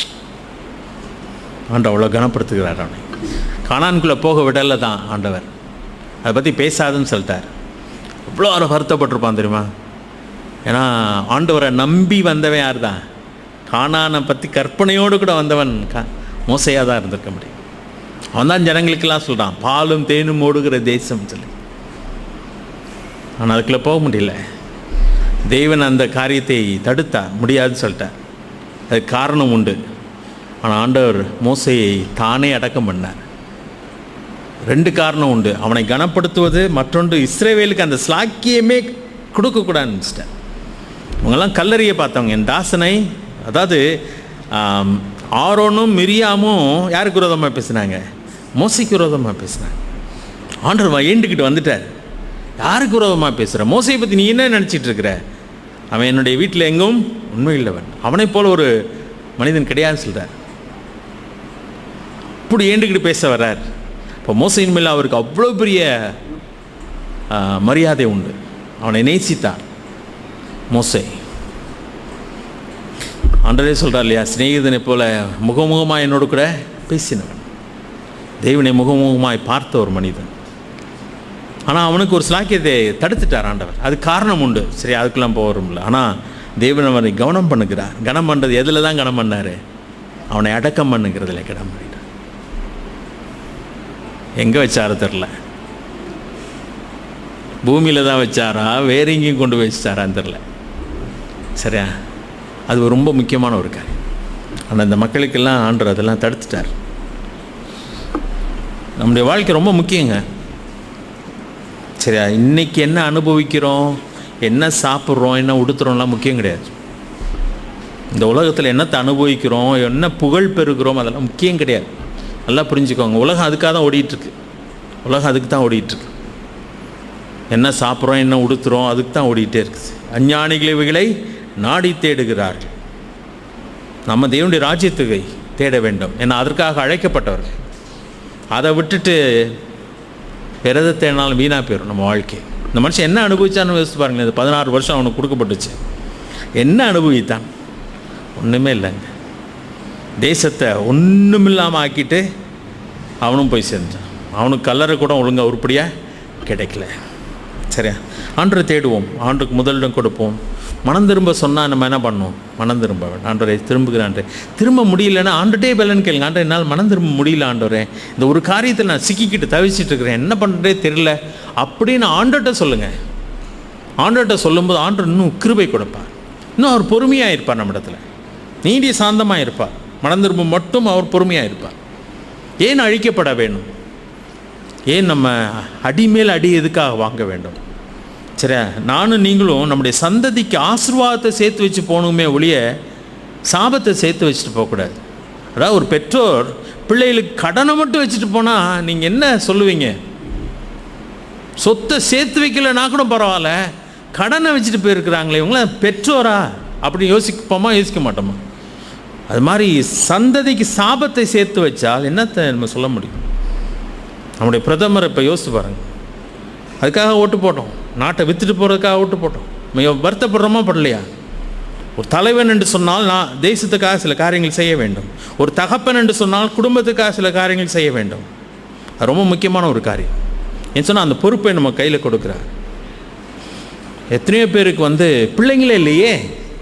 ஆண்டு அவ்வளோ கனப்படுத்துகிறார் அவனை காணான்குள்ளே போக விடலை தான் ஆண்டவர் அதை பற்றி பேசாதுன்னு சொல்லிட்டார் எவ்வளோ அவரை வருத்தப்பட்டிருப்பான் தெரியுமா ஏன்னா ஆண்டவரை நம்பி வந்தவன் யார் தான் காணானை பற்றி கற்பனையோடு கூட வந்தவன் கா மோசையாக தான் இருந்திருக்க முடியும் அவன் தான் ஜனங்களுக்கெல்லாம் சொல்கிறான் பாலும் தேனும் ஓடுகிற தேசம் சொல்லி ஆனால் அதுக்குள்ளே போக முடியல தெய்வன் அந்த காரியத்தை தடுத்தார் முடியாதுன்னு சொல்லிட்டார் அதுக்கு காரணம் உண்டு ஆனால் ஆண்டவர் மோசையை தானே அடக்கம் பண்ணார் ரெண்டு காரணம் உண்டு அவனை கனப்படுத்துவது மற்றொன்று இஸ்ரேவேலுக்கு அந்த ஸ்லாக்கியமே கொடுக்கக்கூடாதுன்னு நினச்சிட்டார் இவங்கெல்லாம் கல்லறியை பார்த்தவங்க என் தாசனை அதாவது ஆம், ஆரோனும் மிரியாமும் யாருக்கு விரோதமாக பேசுனாங்க மோசைக்கு விரோதமாக பேசுனாங்க ஆண்டவர் ஏண்டுக்கிட்டு வந்துட்டார் யாருக்கு விரோதமாக பேசுகிற மோசையை பற்றி நீ என்ன நினச்சிட்டு இருக்கிற அவன் என்னுடைய வீட்டில் எங்கும் உண்மை இல்லவன் அவனைப் போல ஒரு மனிதன் கிடையாதுன்னு சொல்கிறார் அப்படி ஏண்டுக்கிட்டு பேச வர்றார் இப்போ மோசையின் மேலே அவருக்கு அவ்வளோ பெரிய ஆ, மரியாதை உண்டு அவனை நேசித்தார் மோசை ஆண்டரே சொல்கிறார் இல்லையா சிநேகிதனை போல முகமுகமாக என்னோடு கூட பேசினவன் தெய்வனை முகமுகமாய் பார்த்த ஒரு மனிதன் ஆனால் அவனுக்கு ஒரு ஸ்லாக்கியத்தை தடுத்துட்டார் ஆண்டவர் அது காரணம் உண்டு சரி அதுக்கெல்லாம் போகிறோம்ல ஆனால் தேவன் அவனை கவனம் பண்ணுகிறார் கனம் பண்ணுறது எதில் தான் கனம் பண்ணார் அவனை அடக்கம் பண்ணுங்கிறதுல கனம் பண்ணிட்டார் எங்கே வச்சாரு தெரில பூமியில் தான் வச்சாரா வேற எங்கேயும் கொண்டு போய் வச்சாரான்னு தெரில சரியா அது ரொம்ப முக்கியமான ஒரு காரியம் ஆனால் இந்த மக்களுக்கெல்லாம் ஆண்டவர் அதெல்லாம் தடுத்துட்டார் நம்முடைய வாழ்க்கை ரொம்ப முக்கியங்க சரியா இன்னைக்கு என்ன அனுபவிக்கிறோம் என்ன சாப்பிட்றோம் என்ன உடுத்துறோம்லாம் முக்கியம் கிடையாது இந்த உலகத்தில் என்னத்தை அனுபவிக்கிறோம் என்ன புகழ் பெறுகிறோம் அதெல்லாம் முக்கியம் கிடையாது நல்லா புரிஞ்சுக்கோங்க உலகம் அதுக்காக தான் ஓடிட்டுருக்கு உலகம் அதுக்கு தான் ஓடிட்டுருக்கு என்ன சாப்பிட்றோம் என்ன உடுத்துறோம் அதுக்கு தான் ஓடிட்டே இருக்குது அஞ்ஞானிகள் இவைகளை நாடி தேடுகிறார்கள் நம்ம தேவனுடைய ராஜ்யத்துக்கு தேட வேண்டும் ஏன்னா அதற்காக அழைக்கப்பட்டவர்கள் அதை விட்டுட்டு பிறதை தேடினாலும் வீணாக போயிடும் நம்ம வாழ்க்கை இந்த மனுஷன் என்ன அனுபவிச்சான்னு யோசிச்சு பாருங்களேன் இந்த பதினாறு வருஷம் அவனுக்கு கொடுக்கப்பட்டுச்சு என்ன அனுபவித்தான் ஒன்றுமே இல்லைங்க தேசத்தை ஒன்றுமில்லாமல் ஆக்கிட்டு அவனும் போய் சேர்ந்தான் அவனுக்கு கல்லறை கூட ஒழுங்காக உருப்படியாக கிடைக்கல சரியா ஆண்டரை தேடுவோம் ஆண்டுக்கு முதலிடம் கொடுப்போம் மனம் திரும்ப சொன்னால் நம்ம என்ன பண்ணுவோம் மனம் திரும்ப வேண்டும் ஆண்டவரை திரும்புகிறான்றே திரும்ப முடியலன்னா ஆண்டுட்டே பலன் கேளுங்க ஆண்டரை என்னால் மனம் திரும்ப முடியல ஆண்டவரே இந்த ஒரு காரியத்தில் நான் சிக்கிக்கிட்டு தவிச்சிட்டு இருக்கிறேன் என்ன பண்ணுறதே தெரியல அப்படின்னு ஆண்டர்கிட்ட சொல்லுங்கள் ஆண்டர்கிட்ட சொல்லும்போது ஆண்டர் இன்னும் கிருபை கொடுப்பார் இன்னும் அவர் பொறுமையாக இருப்பார் நம்ம இடத்துல நீடிய சாந்தமாக இருப்பார் மனம் திரும்ப மட்டும் அவர் பொறுமையாக இருப்பார் ஏன் அழிக்கப்பட வேணும் ஏன் நம்ம அடி மேல் அடி எதுக்காக வாங்க வேண்டும் சரியா நானும் நீங்களும் நம்முடைய சந்ததிக்கு ஆசீர்வாதத்தை சேர்த்து வச்சு போகணுமே ஒழிய சாபத்தை சேர்த்து வச்சுட்டு போகக்கூடாது அதாவது ஒரு பெற்றோர் பிள்ளைகளுக்கு கடனை மட்டும் வச்சுட்டு போனால் நீங்கள் என்ன சொல்லுவீங்க சொத்தை சேர்த்து வைக்கலைன்னா கூட பரவாயில்ல கடனை வச்சுட்டு போயிருக்கிறாங்களே இவங்களாம் பெற்றோரா அப்படி யோசிப்போமா யோசிக்க மாட்டோமா அது மாதிரி சந்ததிக்கு சாபத்தை சேர்த்து வச்சால் என்னத்தை நம்ம சொல்ல முடியும் நம்முடைய பிரதமரை இப்போ யோசித்து பாருங்க அதுக்காக ஓட்டு போட்டோம் நாட்டை விற்றுட்டு போகிறதுக்காக ஓட்டு போட்டோம் நம்ம வருத்தப்படுறோமா படலையா ஒரு தலைவன் என்று சொன்னால் நான் தேசத்துக்காக சில காரியங்கள் செய்ய வேண்டும் ஒரு தகப்பன் என்று சொன்னால் குடும்பத்துக்காக சில காரியங்கள் செய்ய வேண்டும் அது ரொம்ப முக்கியமான ஒரு காரியம் ஏன்னு சொன்னால் அந்த பொறுப்பை நம்ம கையில் கொடுக்குறார் எத்தனையோ பேருக்கு வந்து பிள்ளைங்களே இல்லையே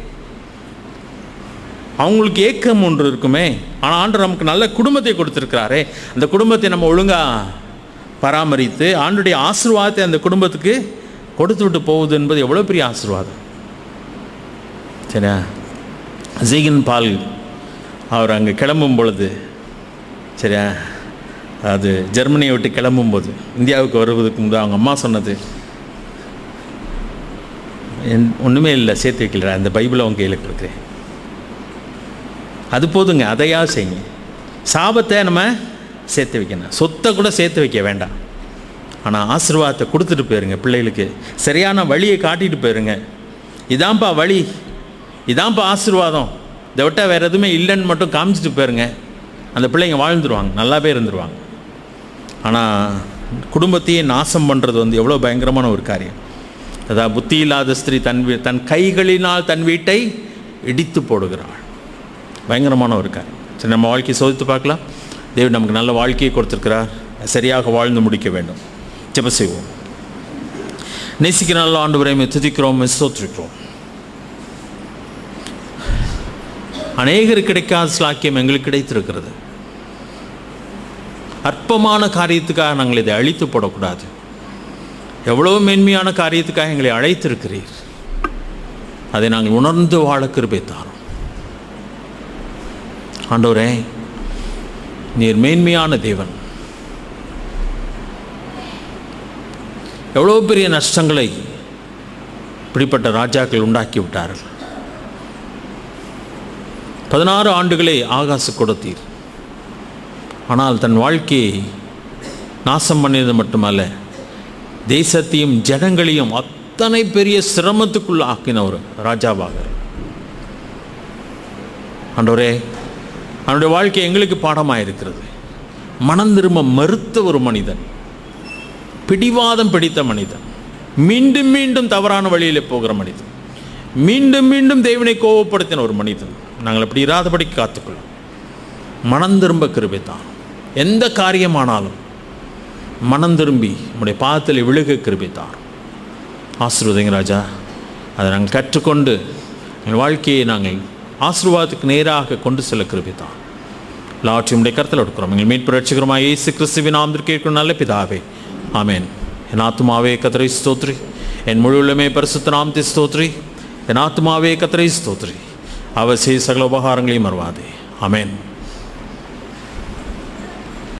அவங்களுக்கு ஏக்கம் ஒன்று இருக்குமே ஆனால் ஆண்டு நமக்கு நல்ல குடும்பத்தை கொடுத்துருக்கிறாரே அந்த குடும்பத்தை நம்ம ஒழுங்காக பராமரித்து ஆண்டுடைய ஆசீர்வாதத்தை அந்த குடும்பத்துக்கு கொடுத்து விட்டு போகுது என்பது எவ்வளோ பெரிய ஆசீர்வாதம் சரியா ஜீகன் பால் அவர் அங்கே கிளம்பும் பொழுது சரியா அது ஜெர்மனியை விட்டு கிளம்பும்போது இந்தியாவுக்கு வருவதற்கு முன்பு அவங்க அம்மா சொன்னது என் ஒன்றுமே இல்லை சேர்த்து வைக்கல அந்த பைபிளை அவங்க கையில் கொடுக்குறேன் அது போதுங்க அதையா செய்யுங்க சாபத்தை நம்ம சேர்த்து வைக்கணும் சொத்தை கூட சேர்த்து வைக்க வேண்டாம் ஆனால் ஆசீர்வாதத்தை கொடுத்துட்டு போயிருங்க பிள்ளைகளுக்கு சரியான வழியை காட்டிட்டு போயிருங்க இதான்ப்பா வழி இதான்ப்பா ஆசீர்வாதம் இதை விட்டால் வேறு எதுவுமே இல்லைன்னு மட்டும் காமிச்சிட்டு போயிருங்க அந்த பிள்ளைங்க வாழ்ந்துருவாங்க நல்லாவே இருந்துருவாங்க ஆனால் குடும்பத்தையே நாசம் பண்ணுறது வந்து எவ்வளோ பயங்கரமான ஒரு காரியம் அதான் புத்தி இல்லாத ஸ்திரீ தன் வீ- தன் கைகளினால் தன் வீட்டை இடித்து போடுகிறாள் பயங்கரமான ஒரு காரியம் சரி நம்ம வாழ்க்கையை சோதித்து பார்க்கலாம் தேவன் நமக்கு நல்ல வாழ்க்கையை கொடுத்துருக்கிறார் சரியாக வாழ்ந்து முடிக்க வேண்டும் ஜெப செய்வோம் நேசிக்கிற நல்ல ஆண்டு வரை துதிக்கிறோம் சோத்திருக்கிறோம் அநேகருக்கு கிடைக்காத ஸ்லாக்கியம் எங்களுக்கு கிடைத்திருக்கிறது அற்பமான காரியத்துக்காக நாங்கள் இதை அழித்து போடக்கூடாது எவ்வளோ மேன்மையான காரியத்துக்காக எங்களை அழைத்திருக்கிறீர் அதை நாங்கள் உணர்ந்து வாழ கிருபை தாரோம் ஆண்டவரே நீர் மேன்மையான தேவன் எவ்வளோ பெரிய நஷ்டங்களை இப்படிப்பட்ட ராஜாக்கள் உண்டாக்கி விட்டார்கள் பதினாறு ஆண்டுகளை ஆகாசு கொடுத்தீர் ஆனால் தன் வாழ்க்கையை நாசம் பண்ணியது மட்டுமல்ல தேசத்தையும் ஜனங்களையும் அத்தனை பெரிய சிரமத்துக்குள் ஆக்கின ஒரு ராஜாவாக ஆண்டவரே அவனுடைய வாழ்க்கை எங்களுக்கு பாடமாக இருக்கிறது மனம் திரும்ப மறுத்த ஒரு மனிதன் பிடிவாதம் பிடித்த மனிதன் மீண்டும் மீண்டும் தவறான வழியில் போகிற மனிதன் மீண்டும் மீண்டும் தேவனை கோபப்படுத்தின ஒரு மனிதன் நாங்கள் அப்படி இராதபடி காத்துக்கொள்ளும் மனம் திரும்ப கிருபித்தான் எந்த காரியமானாலும் மனம் திரும்பி நம்முடைய பாதத்தில் விழுக கிருபித்தார் ஆசீர்வதிங்க ராஜா அதை நாங்கள் கற்றுக்கொண்டு எங்கள் வாழ்க்கையை நாங்கள் ஆசீர்வாதத்துக்கு நேராக கொண்டு செல்ல கிருபித்தான் எல்லாவற்றையும் கருத்தில் எடுக்கிறோம் எங்கள் மீட்பு ரட்சிகரமாக இயேசு கிறிஸ்துவின் நாமத்திற்கு இருக்கிற நல்ல பிதாவே ஆமென் என் ஆத்துமாவே கத்தரை ஸ்தோத்ரி என் முழுவலுமே பரிசுத்த நாமத்தை ஸ்தோத்ரி என் ஆத்துமாவே கத்தரை ஸ்தோத்ரி அவர் செய்த சகல உபகாரங்களையும் மறவாதே ஆமென்